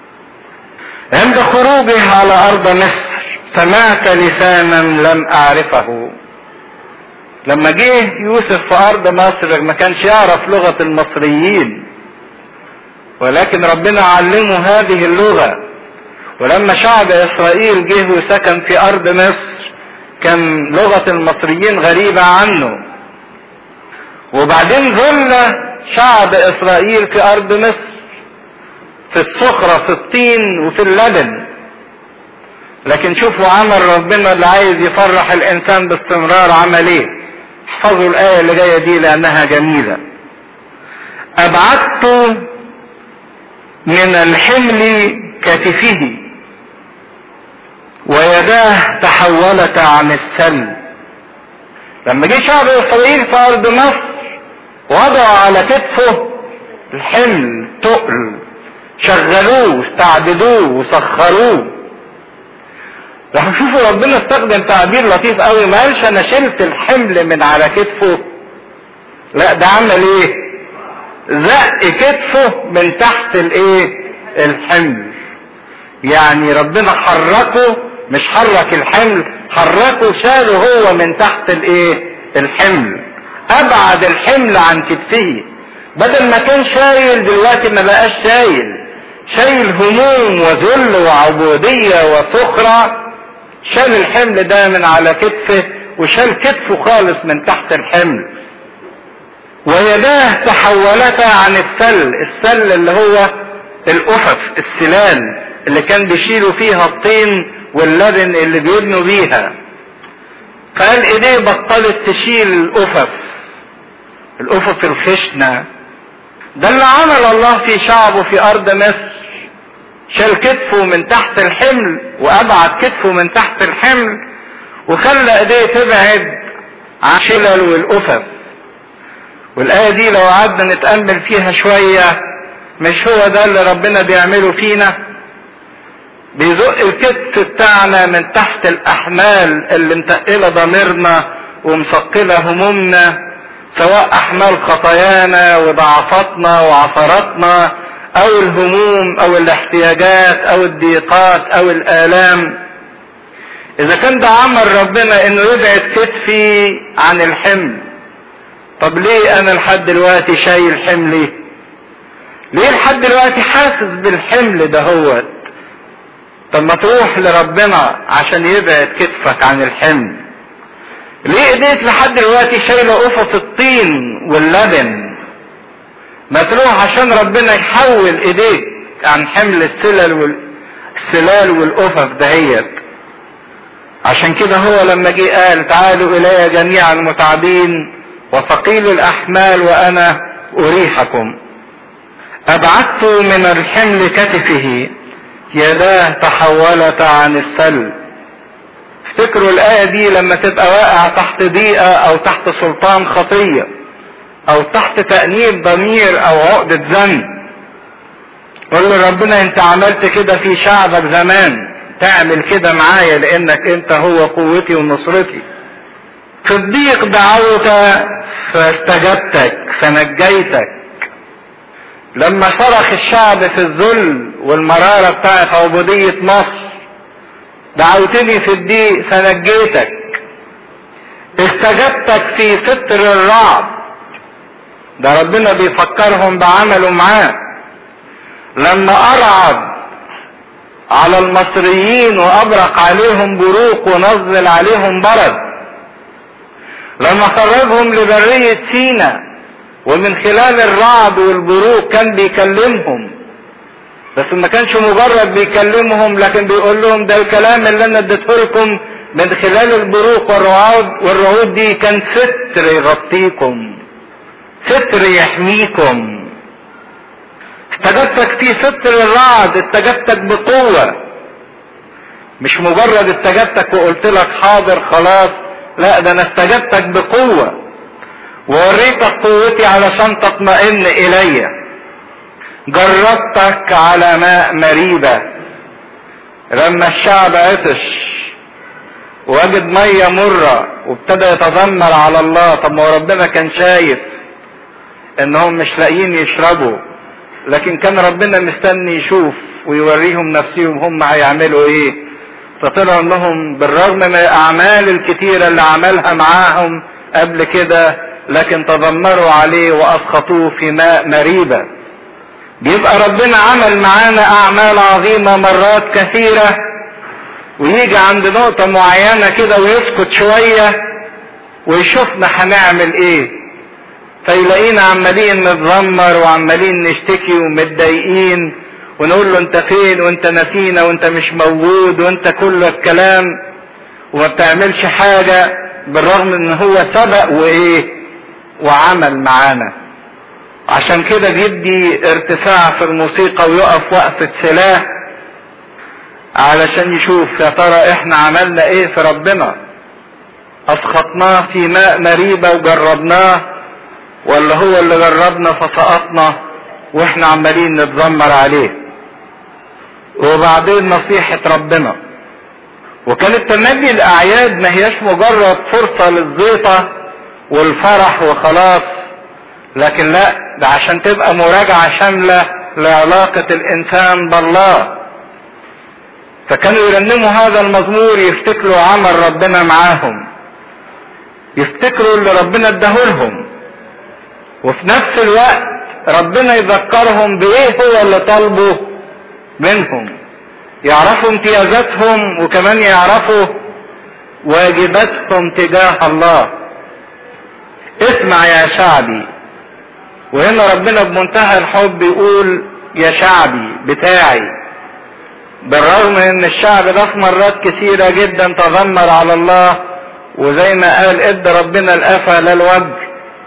عند خروجه على ارض مصر سمعت لسانا لم اعرفه لما جه يوسف في ارض مصر ما كانش يعرف لغة المصريين ولكن ربنا علمه هذه اللغة ولما شعب اسرائيل جه وسكن في ارض مصر كان لغة المصريين غريبة عنه وبعدين ظل شعب اسرائيل في ارض مصر في الصخرة في الطين وفي اللبن لكن شوفوا عمل ربنا اللي عايز يفرح الانسان باستمرار عمل ايه احفظوا الايه اللي جايه دي لانها جميله ابعدت من الحمل كتفه ويداه تحولت عن السل لما جه شعب اسرائيل في ارض مصر وضعوا على كتفه الحمل تقل شغلوه استعبدوه وسخروه راح شوفوا ربنا استخدم تعبير لطيف قوي ما قالش انا شلت الحمل من على كتفه لا ده عمل ايه زق كتفه من تحت الايه الحمل يعني ربنا حركه مش حرك الحمل حركه شاله هو من تحت الايه الحمل ابعد الحمل عن كتفه بدل ما كان شايل دلوقتي ما بقاش شايل شايل هموم وذل وعبودية وسخرة شال الحمل ده من على كتفه وشال كتفه خالص من تحت الحمل ويداه تحولتا عن السل السل اللي هو الأفف السلال اللي كان بيشيلوا فيها الطين واللبن اللي بيبنوا بيها قال ايديه بطلت تشيل الأفف الأفف الخشنة ده اللي عمل الله في شعبه في أرض مصر شال كتفه من تحت الحمل وابعد كتفه من تحت الحمل وخلى ايديه تبعد عن شلل والأفف والآية دي لو قعدنا نتأمل فيها شوية مش هو ده اللي ربنا بيعمله فينا بيزق الكتف بتاعنا من تحت الأحمال اللي متقلة ضميرنا ومثقلة همومنا سواء أحمال خطايانا وضعفاتنا وعثراتنا او الهموم او الاحتياجات او الضيقات او الالام اذا كان ده عمل ربنا انه يبعد كتفي عن الحمل طب ليه انا لحد دلوقتي شايل حملي ليه لحد دلوقتي حاسس بالحمل ده هو طب ما تروح لربنا عشان يبعد كتفك عن الحمل ليه ايديك لحد دلوقتي شايله قفص الطين واللبن ما تروح عشان ربنا يحول ايديك عن حمل السلل والسلال والقفص دهيت عشان كده هو لما جه قال تعالوا الي جميعا المتعبين وثقيل الاحمال وانا اريحكم ابعدت من الحمل كتفه يداه تحولتا عن السل افتكروا الآية دي لما تبقى واقع تحت ضيقة أو تحت سلطان خطية أو تحت تأنيب ضمير أو عقدة ذنب قول له ربنا أنت عملت كده في شعبك زمان تعمل كده معايا لأنك أنت هو قوتي ونصرتي في الضيق دعوت فاستجبتك فنجيتك لما صرخ الشعب في الذل والمرارة بتاعت عبودية مصر دعوتني في الضيق فنجيتك استجبتك في ستر الرعب ده ربنا بيفكرهم بعمله معاه لما ارعب على المصريين وابرق عليهم بروق ونزل عليهم برد لما خرجهم لبرية سينا ومن خلال الرعد والبروق كان بيكلمهم بس ما كانش مجرد بيكلمهم لكن بيقول لهم ده الكلام اللي انا اديته لكم من خلال البروق والرعود والرعود دي كان ستر يغطيكم ستر يحميكم استجبتك في ستر الرعد استجبتك بقوة مش مجرد استجبتك وقلت لك حاضر خلاص لا ده انا استجبتك بقوة ووريتك قوتي علشان تطمئن الي جربتك على ماء مريبة لما الشعب عطش وجد مية مرة وابتدى يتذمر على الله طب ما هو ربنا كان شايف انهم مش لاقيين يشربوا لكن كان ربنا مستني يشوف ويوريهم نفسهم هم هيعملوا ايه فطلع انهم بالرغم من الاعمال الكتيرة اللي عملها معاهم قبل كده لكن تذمروا عليه واسقطوه في ماء مريبة بيبقى ربنا عمل معانا اعمال عظيمة مرات كثيرة ويجي عند نقطة معينة كده ويسكت شوية ويشوفنا هنعمل ايه فيلاقينا عمالين نتذمر وعمالين نشتكي ومتضايقين ونقول له انت فين وانت نسينا وانت مش موجود وانت كل الكلام وما بتعملش حاجة بالرغم ان هو سبق وايه وعمل معانا عشان كده بيدي ارتفاع في الموسيقى ويقف وقفة سلاح علشان يشوف يا ترى احنا عملنا ايه في ربنا اسخطناه في ماء مريبة وجربناه ولا هو اللي جربنا فسقطنا واحنا عمالين نتذمر عليه وبعدين نصيحة ربنا وكانت تملي الاعياد ما هياش مجرد فرصة للزيطة والفرح وخلاص لكن لا ده عشان تبقى مراجعة شاملة لعلاقة الانسان بالله فكانوا يرنموا هذا المزمور يفتكروا عمل ربنا معاهم يفتكروا اللي ربنا اداهولهم وفي نفس الوقت ربنا يذكرهم بايه هو اللي طالبه منهم يعرفوا امتيازاتهم وكمان يعرفوا واجباتهم تجاه الله اسمع يا شعبي وهنا ربنا بمنتهى الحب يقول يا شعبي بتاعي بالرغم ان الشعب ده في مرات كثيرة جدا تذمر على الله وزي ما قال ادى ربنا القفا لا الوجه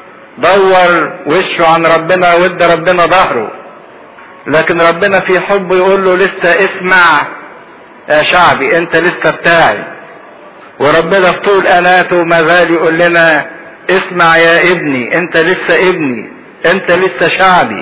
دور وشه عن ربنا وادى ربنا ظهره لكن ربنا في حبه يقول له لسه اسمع يا شعبي انت لسه بتاعي وربنا في طول اناته ما زال يقول لنا اسمع يا ابني انت لسه ابني انت لسه شعبي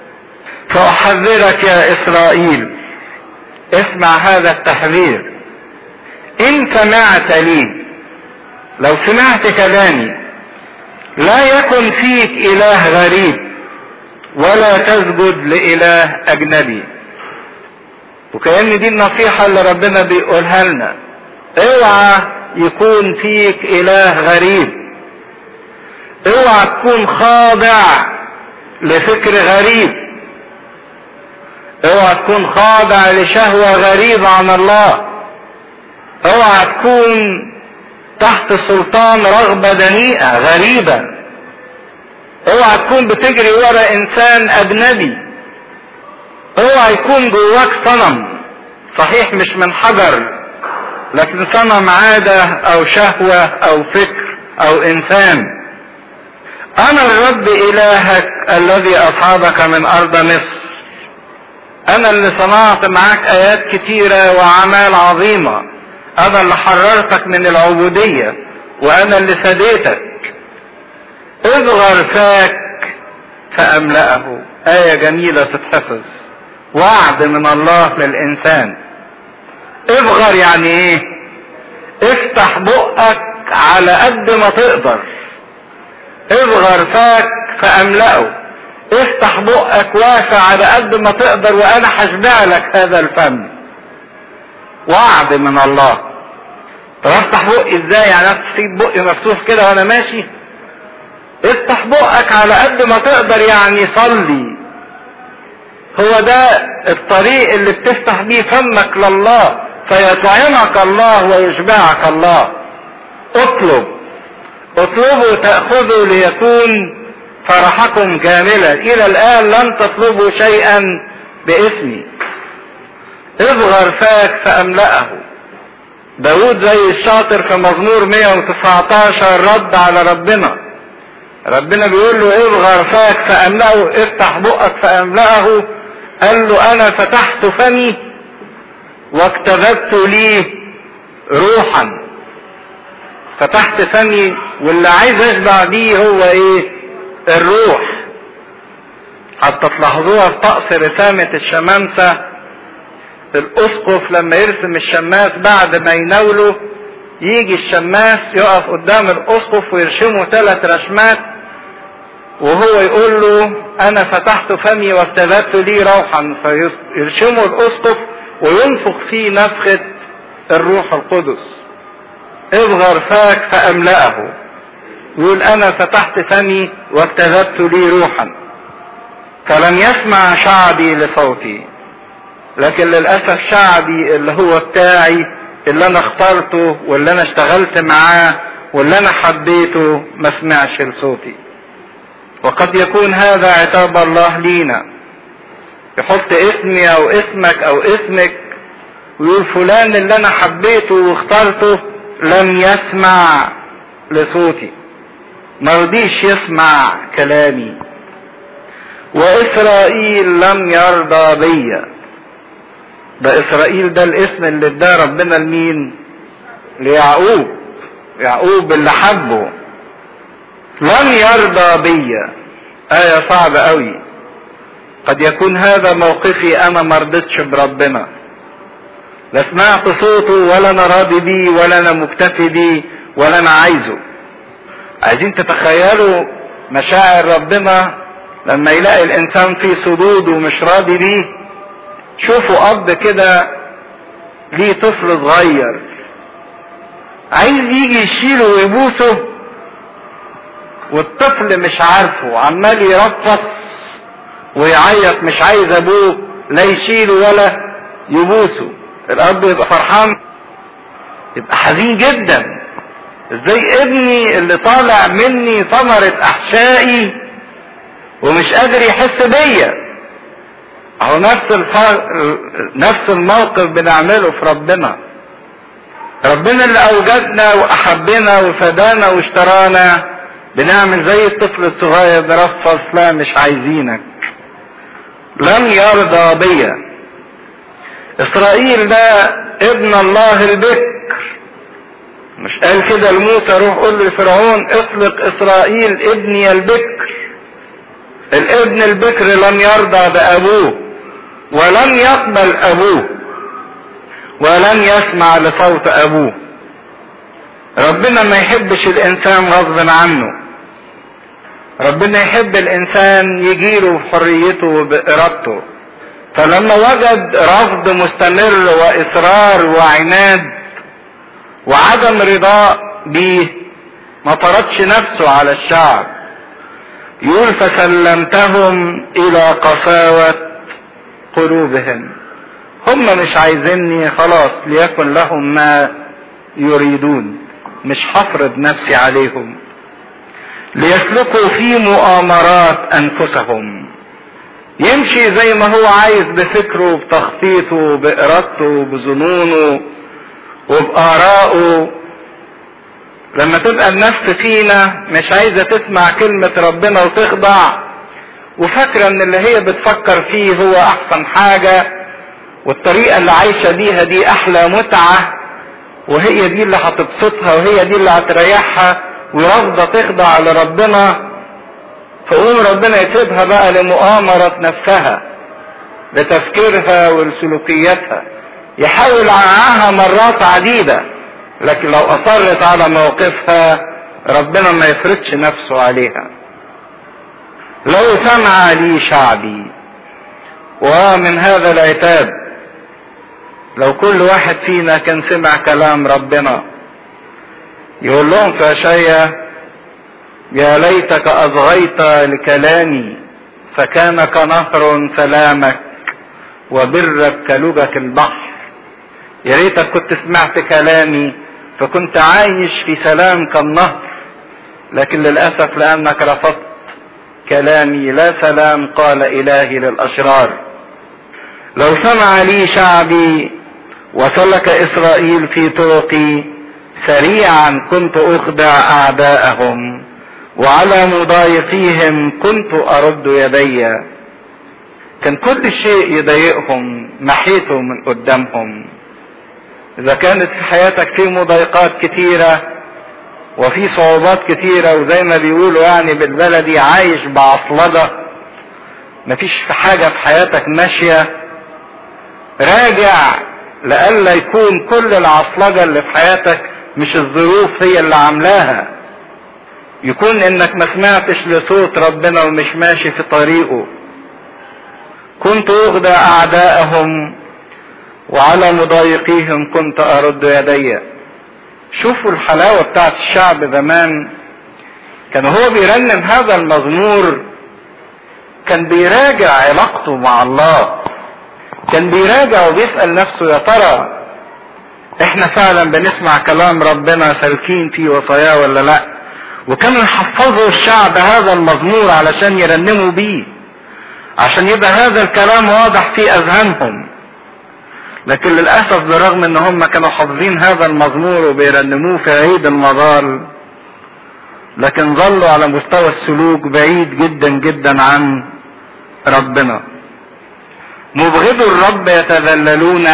فاحذرك يا اسرائيل اسمع هذا التحذير ان سمعت لي لو سمعت كلامي لا يكن فيك اله غريب ولا تسجد لاله اجنبي وكأن دي النصيحة اللي ربنا بيقولها لنا اوعى يكون فيك اله غريب اوعى تكون خاضع لفكر غريب اوعى تكون خاضع لشهوة غريبة عن الله اوعى تكون تحت سلطان رغبة دنيئة غريبة اوعى تكون بتجري ورا انسان اجنبي اوعى يكون جواك صنم صحيح مش من حجر لكن صنم عادة او شهوة او فكر او انسان انا الرب الهك الذي اصعدك من ارض مصر انا اللي صنعت معاك ايات كتيرة واعمال عظيمة انا اللي حررتك من العبودية وانا اللي فديتك اصغر فاك فاملأه آية جميلة تتحفظ وعد من الله للإنسان اصغر يعني ايه افتح بقك على قد ما تقدر اصغر فاك فاملأه افتح بقك واسع على قد ما تقدر وانا هشبع لك هذا الفم وعد من الله طب افتح بقي ازاي يعني اسيب بقي مفتوح كده وانا ماشي افتح بقك على قد ما تقدر يعني صلي هو ده الطريق اللي بتفتح بيه فمك لله فيطعمك الله ويشبعك الله اطلب اطلبوا تأخذوا ليكون فرحكم كاملا الى الان لن تطلبوا شيئا باسمي اصغر فاك فاملأه داود زي الشاطر في مزمور 119 رد على ربنا ربنا بيقول له اصغر فاك فاملأه افتح بقك فاملأه قال له انا فتحت فمي واكتبت لي روحا فتحت فمي واللي عايز اشبع بيه هو ايه الروح حتى تلاحظوها في طقس رسامة الشمامسة الاسقف لما يرسم الشماس بعد ما يناوله يجي الشماس يقف قدام الاسقف ويرشمه ثلاث رشمات وهو يقول له انا فتحت فمي واستبدت لي روحا فيرشمه الاسقف وينفخ فيه نفخة الروح القدس اصغر فاك فاملأه يقول انا فتحت فمي واكتذبت لي روحا فلم يسمع شعبي لصوتي لكن للأسف شعبي اللي هو بتاعي اللي انا اخترته واللي انا اشتغلت معاه واللي انا حبيته ما سمعش لصوتي وقد يكون هذا عتاب الله لينا يحط اسمي او اسمك او اسمك ويقول فلان اللي انا حبيته واخترته لم يسمع لصوتي مرضيش يسمع كلامي واسرائيل لم يرضى بيا ده اسرائيل ده الاسم اللي اداه ربنا لمين ليعقوب يعقوب اللي حبه لم يرضى بيا آية صعبة قوي قد يكون هذا موقفي انا مرضتش بربنا لا سمعت صوته ولا انا راضي بيه ولا انا مكتفي بيه ولا انا عايزه عايزين تتخيلوا مشاعر ربنا لما يلاقي الانسان في صدود ومش راضي بيه شوفوا اب كده ليه طفل صغير عايز يجي يشيله ويبوسه والطفل مش عارفه عمال يرفص ويعيط مش عايز ابوه لا يشيله ولا يبوسه الاب يبقى فرحان يبقى حزين جدا ازاي ابني اللي طالع مني ثمرة احشائي ومش قادر يحس بيا اهو نفس الفرق نفس الموقف بنعمله في ربنا ربنا اللي اوجدنا واحبنا وفدانا واشترانا بنعمل زي الطفل الصغير نرفص لا مش عايزينك لم يرضى بيا اسرائيل ده ابن الله البكر مش قال كده لموسى روح قول لفرعون اطلق اسرائيل ابني البكر الابن البكر لم يرضى بابوه ولم يقبل ابوه ولم يسمع لصوت ابوه ربنا ما يحبش الانسان غصب عنه ربنا يحب الانسان يجيله بحريته بارادته فلما وجد رفض مستمر واصرار وعناد وعدم رضاء بيه ما فرضش نفسه على الشعب يقول فسلمتهم الى قساوة قلوبهم هم مش عايزيني خلاص ليكن لهم ما يريدون مش هفرض نفسي عليهم ليسلكوا في مؤامرات انفسهم يمشي زي ما هو عايز بفكره بتخطيطه بارادته بظنونه وبآرائه لما تبقى النفس فينا مش عايزة تسمع كلمة ربنا وتخضع وفاكرة ان اللي هي بتفكر فيه هو احسن حاجة والطريقة اللي عايشة بيها دي احلى متعة وهي دي اللي هتبسطها وهي دي اللي هتريحها ورافضة تخضع لربنا فقوم ربنا يسيبها بقى لمؤامرة نفسها لتفكيرها ولسلوكياتها يحاول معاها مرات عديدة لكن لو اصرت على موقفها ربنا ما يفرضش نفسه عليها لو سمع لي شعبي ومن هذا العتاب لو كل واحد فينا كان سمع كلام ربنا يقول لهم في اشعيا يا ليتك اصغيت لكلامي فكان كنهر سلامك وبرك كلجة البحر يا ريتك كنت سمعت كلامي فكنت عايش في سلام كالنهر لكن للاسف لانك رفضت كلامي لا سلام قال الهي للاشرار لو سمع لي شعبي وسلك اسرائيل في طرقي سريعا كنت اخدع اعداءهم وعلى مضايقيهم كنت ارد يدي كان كل شيء يضايقهم محيته من قدامهم اذا كانت في حياتك في مضايقات كتيرة وفي صعوبات كتيرة وزي ما بيقولوا يعني بالبلدي عايش بعصلجة مفيش في حاجة في حياتك ماشية راجع لألا يكون كل العصلجة اللي في حياتك مش الظروف هي اللي عاملاها يكون انك ما سمعتش لصوت ربنا ومش ماشي في طريقه كنت اغدى اعداءهم وعلى مضايقيهم كنت ارد يدي شوفوا الحلاوة بتاعت الشعب زمان كان هو بيرنم هذا المزمور كان بيراجع علاقته مع الله كان بيراجع وبيسأل نفسه يا ترى احنا فعلا بنسمع كلام ربنا سالكين في وصاياه ولا لا وكانوا يحفظوا الشعب هذا المزمور علشان يرنموا بيه عشان يبقى هذا الكلام واضح في اذهانهم لكن للاسف برغم ان هم كانوا حافظين هذا المزمور وبيرنموه في عيد المظال لكن ظلوا على مستوى السلوك بعيد جدا جدا عن ربنا مبغضو الرب يتذللون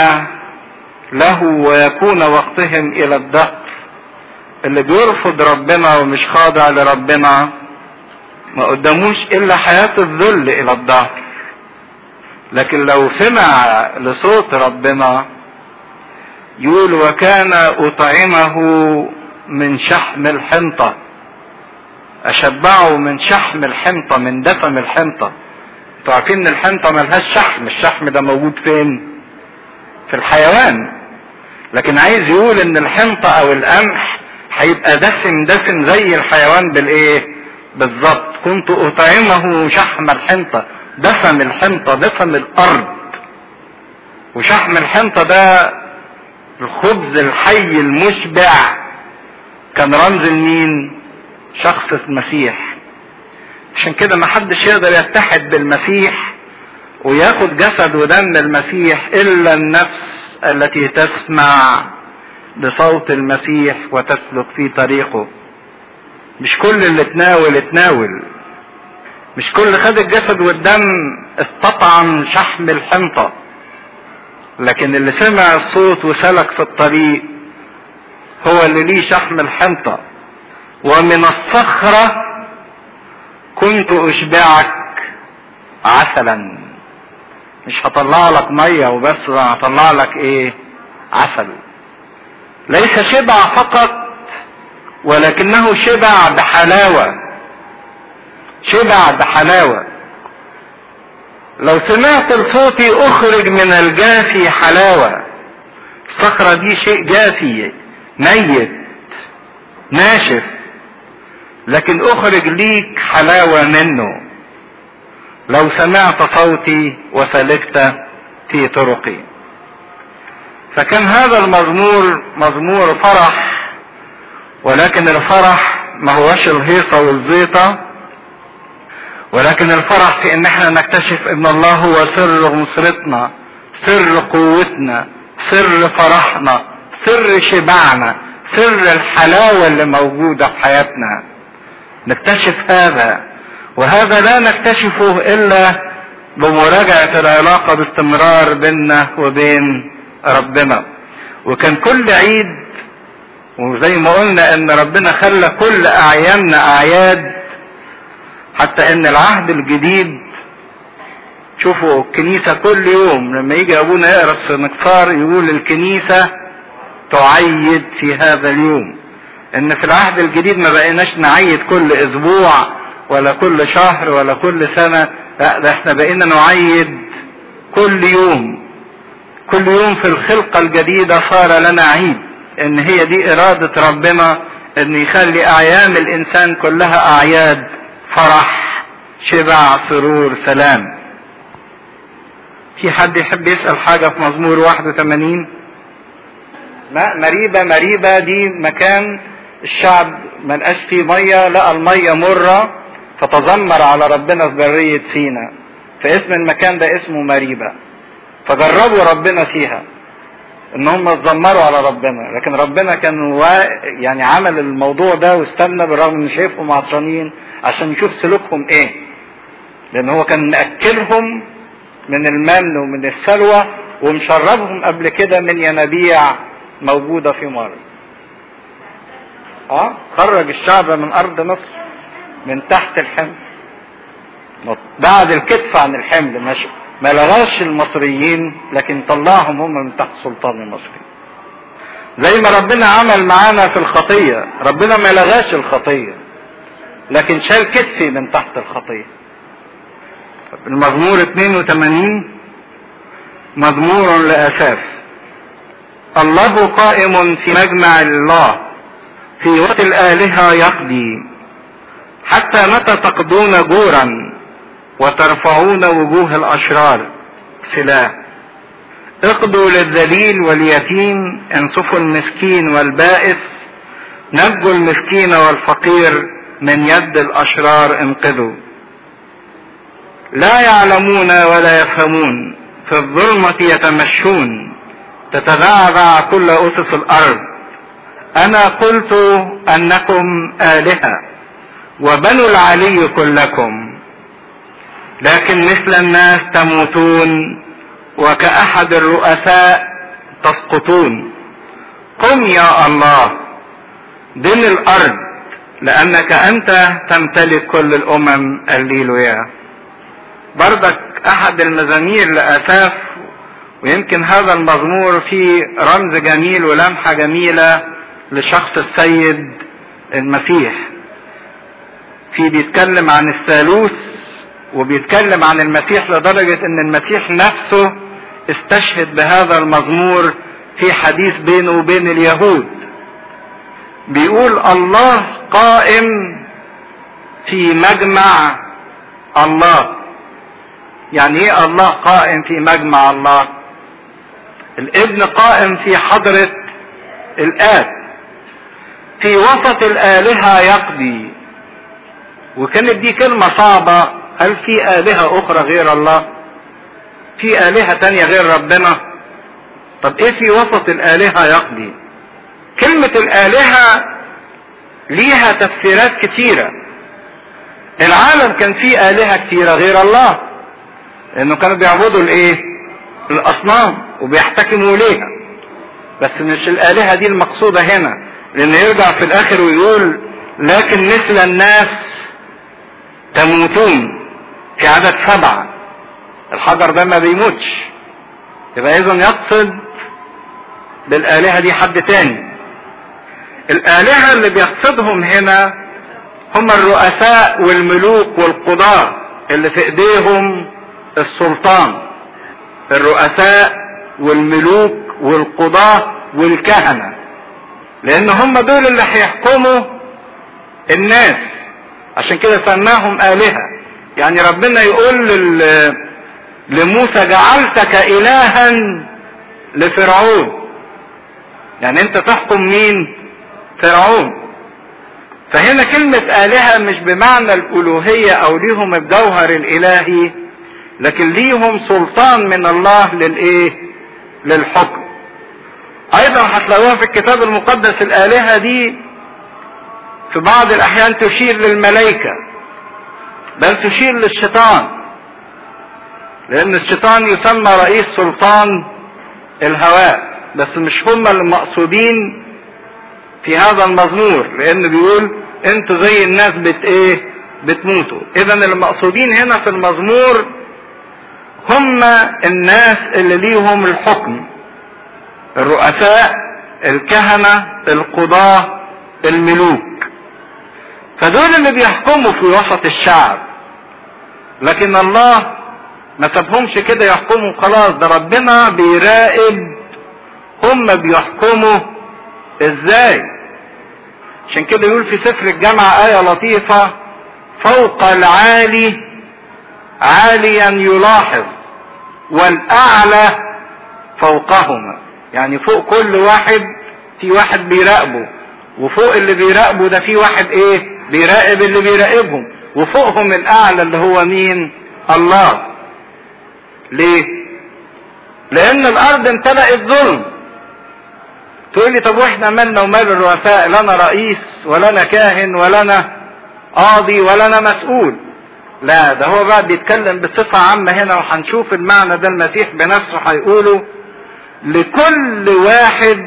له ويكون وقتهم الى الدهر اللي بيرفض ربنا ومش خاضع لربنا ما قداموش الا حياة الذل الى الدهر لكن لو سمع لصوت ربنا يقول وكان اطعمه من شحم الحنطة اشبعه من شحم الحنطة من دسم الحنطة انتوا عارفين ان الحنطة ملهاش شحم الشحم ده موجود فين في الحيوان لكن عايز يقول ان الحنطة او القمح هيبقى دسم دسم زي الحيوان بالايه بالظبط كنت اطعمه شحم الحنطة دسم الحنطة دسم الارض وشحم الحنطة ده الخبز الحي المشبع كان رمز لمين شخص المسيح عشان كده ما حدش يقدر يتحد بالمسيح وياخد جسد ودم المسيح الا النفس التي تسمع لصوت المسيح وتسلك في طريقه مش كل اللي تناول اتناول مش كل خد الجسد والدم استطعم شحم الحنطة لكن اللي سمع الصوت وسلك في الطريق هو اللي ليه شحم الحنطة ومن الصخرة كنت اشبعك عسلا مش هطلع لك ميه وبس هطلع لك ايه عسل ليس شبع فقط ولكنه شبع بحلاوه شبع بحلاوه لو سمعت لصوتي اخرج من الجافي حلاوه الصخره دي شيء جافي ميت ناشف لكن اخرج ليك حلاوه منه لو سمعت صوتي وسلكت في طرقي فكان هذا المزمور مزمور فرح ولكن الفرح ما هوش الهيصة والزيطة ولكن الفرح في ان احنا نكتشف ان الله هو سر نصرتنا سر قوتنا سر فرحنا سر شبعنا سر الحلاوة اللي موجودة في حياتنا نكتشف هذا وهذا لا نكتشفه الا بمراجعة العلاقة باستمرار بيننا وبين ربنا وكان كل عيد وزي ما قلنا ان ربنا خلى كل اعياننا اعياد حتى ان العهد الجديد شوفوا الكنيسة كل يوم لما يجي ابونا يقرا السنكسار يقول الكنيسة تعيد في هذا اليوم ان في العهد الجديد ما بقيناش نعيد كل اسبوع ولا كل شهر ولا كل سنة لا ده احنا بقينا نعيد كل يوم كل يوم في الخلقة الجديدة صار لنا عيد ان هي دي ارادة ربنا ان يخلي اعيان الانسان كلها اعياد فرح شبع سرور سلام في حد يحب يسأل حاجة في مزمور 81 ما مريبة مريبة دي مكان الشعب ما لقاش فيه مية لقى المية مرة فتذمر على ربنا في برية سينا فاسم المكان ده اسمه مريبة فجربوا ربنا فيها ان هم اتذمروا على ربنا لكن ربنا كان و... يعني عمل الموضوع ده واستنى بالرغم ان شايفهم عطشانين عشان يشوف سلوكهم ايه لان هو كان مأكلهم من المن ومن السلوى ومشربهم قبل كده من ينابيع موجودة في مر اه خرج الشعب من ارض مصر من تحت الحمل بعد الكتف عن الحمل مش ما لغاش المصريين لكن طلعهم هم من تحت سلطان المصري زي ما ربنا عمل معانا في الخطية ربنا ما لغاش الخطية لكن شال كتفي من تحت الخطية المزمور 82 مزمور لأساف الله قائم في مجمع الله في وقت الآلهة يقضي حتى متى تقضون جورا وترفعون وجوه الأشرار سلاح اقضوا للذليل واليتيم انصفوا المسكين والبائس نجوا المسكين والفقير من يد الأشرار انقذوا لا يعلمون ولا يفهمون في الظلمة يتمشون تتذعذع كل أسس الأرض أنا قلت أنكم آلهة وبنو العلي كلكم لكن مثل الناس تموتون وكأحد الرؤساء تسقطون قم يا الله دن الأرض لأنك أنت تمتلك كل الأمم الليلويا بردك أحد المزامير لأساف ويمكن هذا المزمور فيه رمز جميل ولمحة جميلة لشخص السيد المسيح في بيتكلم عن الثالوث وبيتكلم عن المسيح لدرجة ان المسيح نفسه استشهد بهذا المزمور في حديث بينه وبين اليهود بيقول الله قائم في مجمع الله يعني ايه الله قائم في مجمع الله الابن قائم في حضرة الاب في وسط الالهة يقضي وكانت دي كلمة صعبة هل في آلهة أخرى غير الله؟ في آلهة تانية غير ربنا؟ طب إيه في وسط الآلهة يقضي؟ كلمة الآلهة ليها تفسيرات كتيرة. العالم كان فيه آلهة كتيرة غير الله. لأنه كانوا بيعبدوا الإيه؟ الأصنام وبيحتكموا إليها. بس مش الآلهة دي المقصودة هنا، لأن يرجع في الآخر ويقول لكن مثل الناس تموتون في عدد سبعة الحجر ده ما بيموتش يبقى اذا يقصد بالآلهة دي حد تاني الآلهة اللي بيقصدهم هنا هم الرؤساء والملوك والقضاة اللي في ايديهم السلطان الرؤساء والملوك والقضاة والكهنة لان هم دول اللي هيحكموا الناس عشان كده سماهم آلهة يعني ربنا يقول لموسى جعلتك الها لفرعون يعني انت تحكم مين فرعون فهنا كلمة آلهة مش بمعنى الألوهية أو ليهم الجوهر الإلهي لكن ليهم سلطان من الله للإيه؟ للحكم. أيضا هتلاقوها في الكتاب المقدس الآلهة دي في بعض الأحيان تشير للملائكة بل تشير للشيطان لأن الشيطان يسمى رئيس سلطان الهواء بس مش هم المقصودين في هذا المزمور لأنه بيقول انتوا زي الناس بت ايه بتموتوا اذا المقصودين هنا في المزمور هم الناس اللي ليهم الحكم الرؤساء الكهنة القضاة الملوك فدول اللي بيحكموا في وسط الشعب لكن الله ما سابهمش كده يحكموا خلاص ده ربنا بيراقب هم بيحكموا ازاي عشان كده يقول في سفر الجامعة آية لطيفة فوق العالي عاليا يلاحظ والأعلى فوقهما يعني فوق كل واحد في واحد بيراقبه وفوق اللي بيراقبه ده في واحد ايه بيراقب اللي بيراقبهم وفوقهم الاعلى اللي هو مين الله ليه لان الارض امتلأت ظلم تقول لي طب واحنا مالنا ومال الرؤساء لا انا رئيس ولا انا كاهن ولا انا قاضي ولا انا مسؤول لا ده هو بقى بيتكلم بصفة عامة هنا وهنشوف المعنى ده المسيح بنفسه هيقوله لكل واحد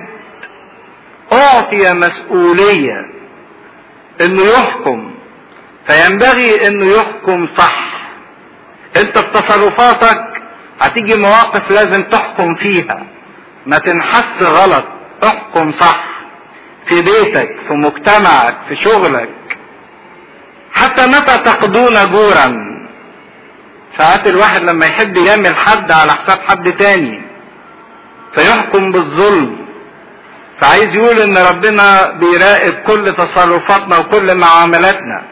اعطي مسؤولية انه يحكم فينبغي انه يحكم صح انت بتصرفاتك هتيجي مواقف لازم تحكم فيها ما تنحس غلط احكم صح في بيتك في مجتمعك في شغلك حتى متى تقضون جورا ساعات الواحد لما يحب يعمل حد على حساب حد تاني فيحكم بالظلم فعايز يقول ان ربنا بيراقب كل تصرفاتنا وكل معاملاتنا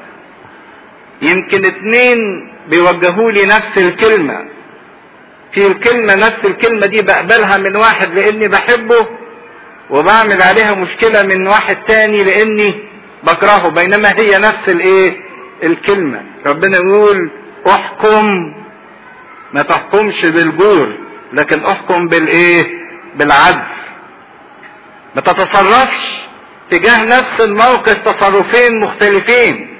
يمكن اتنين بيوجهوا لي نفس الكلمة في الكلمة نفس الكلمة دي بقبلها من واحد لاني بحبه وبعمل عليها مشكلة من واحد تاني لاني بكرهه بينما هي نفس الايه الكلمة ربنا يقول احكم ما تحكمش بالجور لكن احكم بالايه بالعدل ما تتصرفش تجاه نفس الموقف تصرفين مختلفين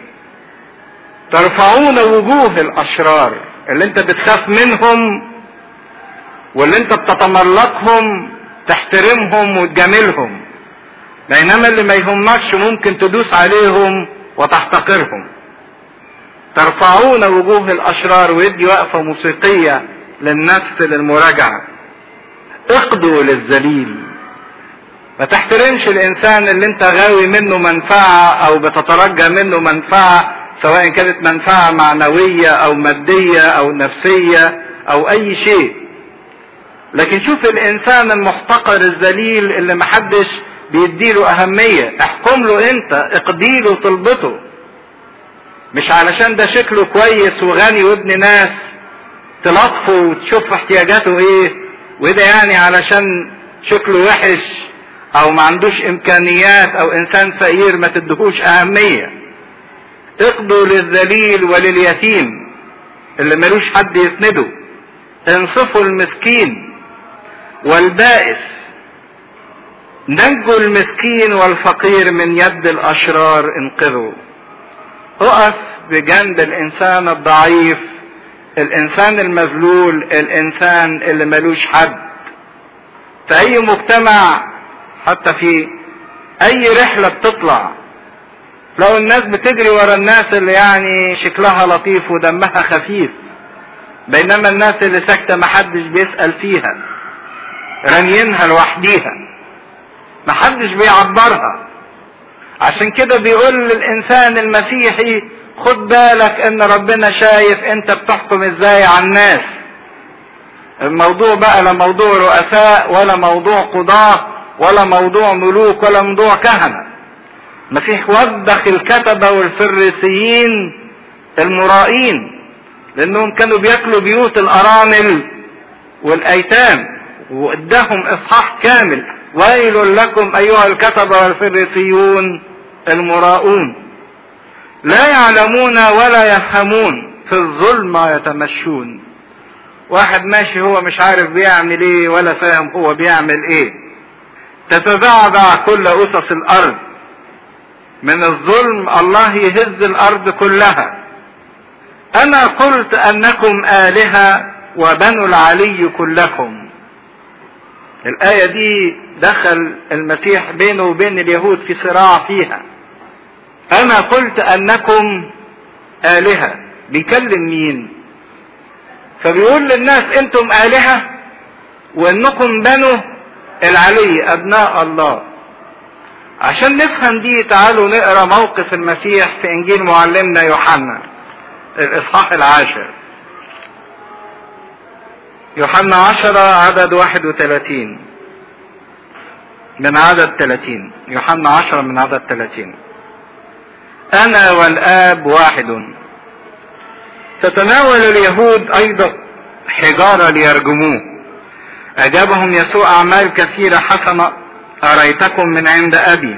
ترفعون وجوه الاشرار اللي انت بتخاف منهم واللي انت بتتملقهم تحترمهم وتجاملهم بينما اللي ما يهمكش ممكن تدوس عليهم وتحتقرهم ترفعون وجوه الاشرار ويدي وقفه موسيقيه للنفس للمراجعه اقضوا للذليل ما تحترمش الانسان اللي انت غاوي منه منفعه او بتترجى منه منفعه سواء كانت منفعه معنويه او ماديه او نفسيه او اي شيء لكن شوف الانسان المحتقر الذليل اللي محدش بيديله اهميه احكم له انت اقضي له طلبته مش علشان ده شكله كويس وغني وابن ناس تلطفه وتشوف احتياجاته ايه وده يعني علشان شكله وحش او ما عندوش امكانيات او انسان فقير ما تدهوش اهمية اقضوا للذليل ولليتيم اللي ملوش حد يسنده انصفوا المسكين والبائس نجوا المسكين والفقير من يد الاشرار انقذوا اقف بجنب الانسان الضعيف الانسان المذلول الانسان اللي ملوش حد في اي مجتمع حتى في اي رحلة بتطلع لو الناس بتجري ورا الناس اللي يعني شكلها لطيف ودمها خفيف بينما الناس اللي ساكتة محدش بيسأل فيها رميينها لوحديها محدش بيعبرها عشان كده بيقول للانسان المسيحي خد بالك ان ربنا شايف انت بتحكم ازاي على الناس الموضوع بقى لا موضوع رؤساء ولا موضوع قضاة ولا موضوع ملوك ولا موضوع كهنة المسيح وبخ الكتبة والفريسيين المرائين لانهم كانوا بياكلوا بيوت الارامل والايتام واداهم اصحاح كامل ويل لكم ايها الكتبه والفريسيون المراؤون لا يعلمون ولا يفهمون في الظلم يتمشون واحد ماشي هو مش عارف بيعمل ايه ولا فاهم هو بيعمل ايه تتبعبع كل اسس الارض من الظلم الله يهز الارض كلها انا قلت انكم الهه وبنو العلي كلكم الايه دي دخل المسيح بينه وبين اليهود في صراع فيها انا قلت انكم الهه بيكلم مين فبيقول للناس انتم الهه وانكم بنو العلي ابناء الله عشان نفهم دي تعالوا نقرا موقف المسيح في انجيل معلمنا يوحنا الاصحاح العاشر يوحنا عشرة عدد واحد وثلاثين من عدد ثلاثين يوحنا عشرة من عدد ثلاثين أنا والآب واحد تتناول اليهود أيضا حجارة ليرجموه أجابهم يسوع أعمال كثيرة حسنة أريتكم من عند أبي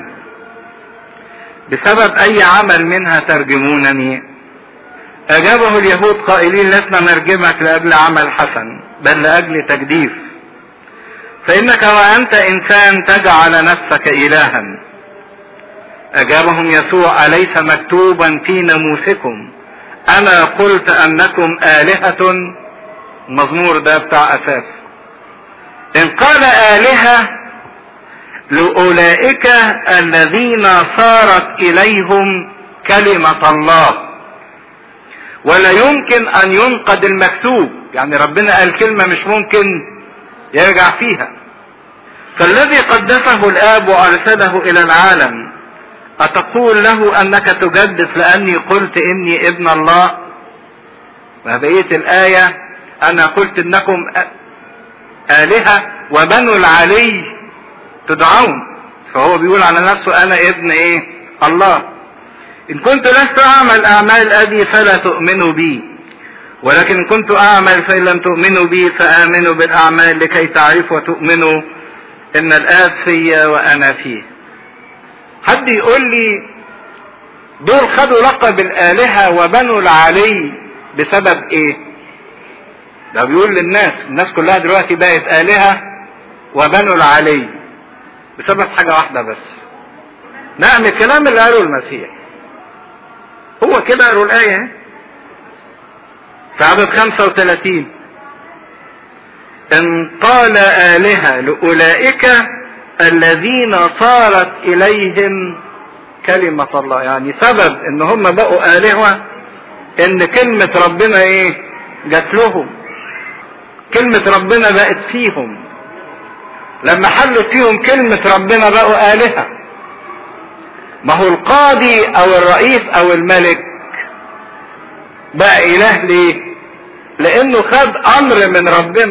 بسبب أي عمل منها ترجمونني أجابه اليهود قائلين لسنا نرجمك لأجل عمل حسن بل لأجل تجديف فإنك وأنت إنسان تجعل نفسك إلها أجابهم يسوع أليس مكتوبا في ناموسكم أنا قلت أنكم آلهة المزمور ده بتاع أساس إن قال آلهة لأولئك الذين صارت إليهم كلمة الله ولا يمكن أن ينقد المكتوب يعني ربنا قال كلمة مش ممكن يرجع فيها فالذي قدسه الآب وأرسله إلى العالم أتقول له أنك تجدف لأني قلت إني ابن الله وبقية الآية أنا قلت إنكم آلهة وبنو العلي تدعون فهو بيقول على نفسه أنا ابن إيه الله إن كنت لست أعمل أعمال أبي فلا تؤمنوا بي ولكن إن كنت أعمل فإن لم تؤمنوا بي فآمنوا بالأعمال لكي تعرفوا وتؤمنوا إن الآب فيا وأنا فيه حد يقول لي دول خدوا لقب الآلهة وبنوا العلي بسبب إيه؟ ده بيقول للناس الناس كلها دلوقتي بقت آلهة وبنوا العلي بسبب حاجة واحدة بس نعم الكلام اللي قاله المسيح هو كده قالوا الآية في عدد 35 إن قال آلهة لأولئك الذين صارت إليهم كلمة الله يعني سبب إن هم بقوا آلهة إن كلمة ربنا إيه جات لهم كلمة ربنا بقت فيهم لما حلت فيهم كلمة ربنا بقوا آلهة ما هو القاضي او الرئيس او الملك بقى اله ليه لانه خد امر من ربنا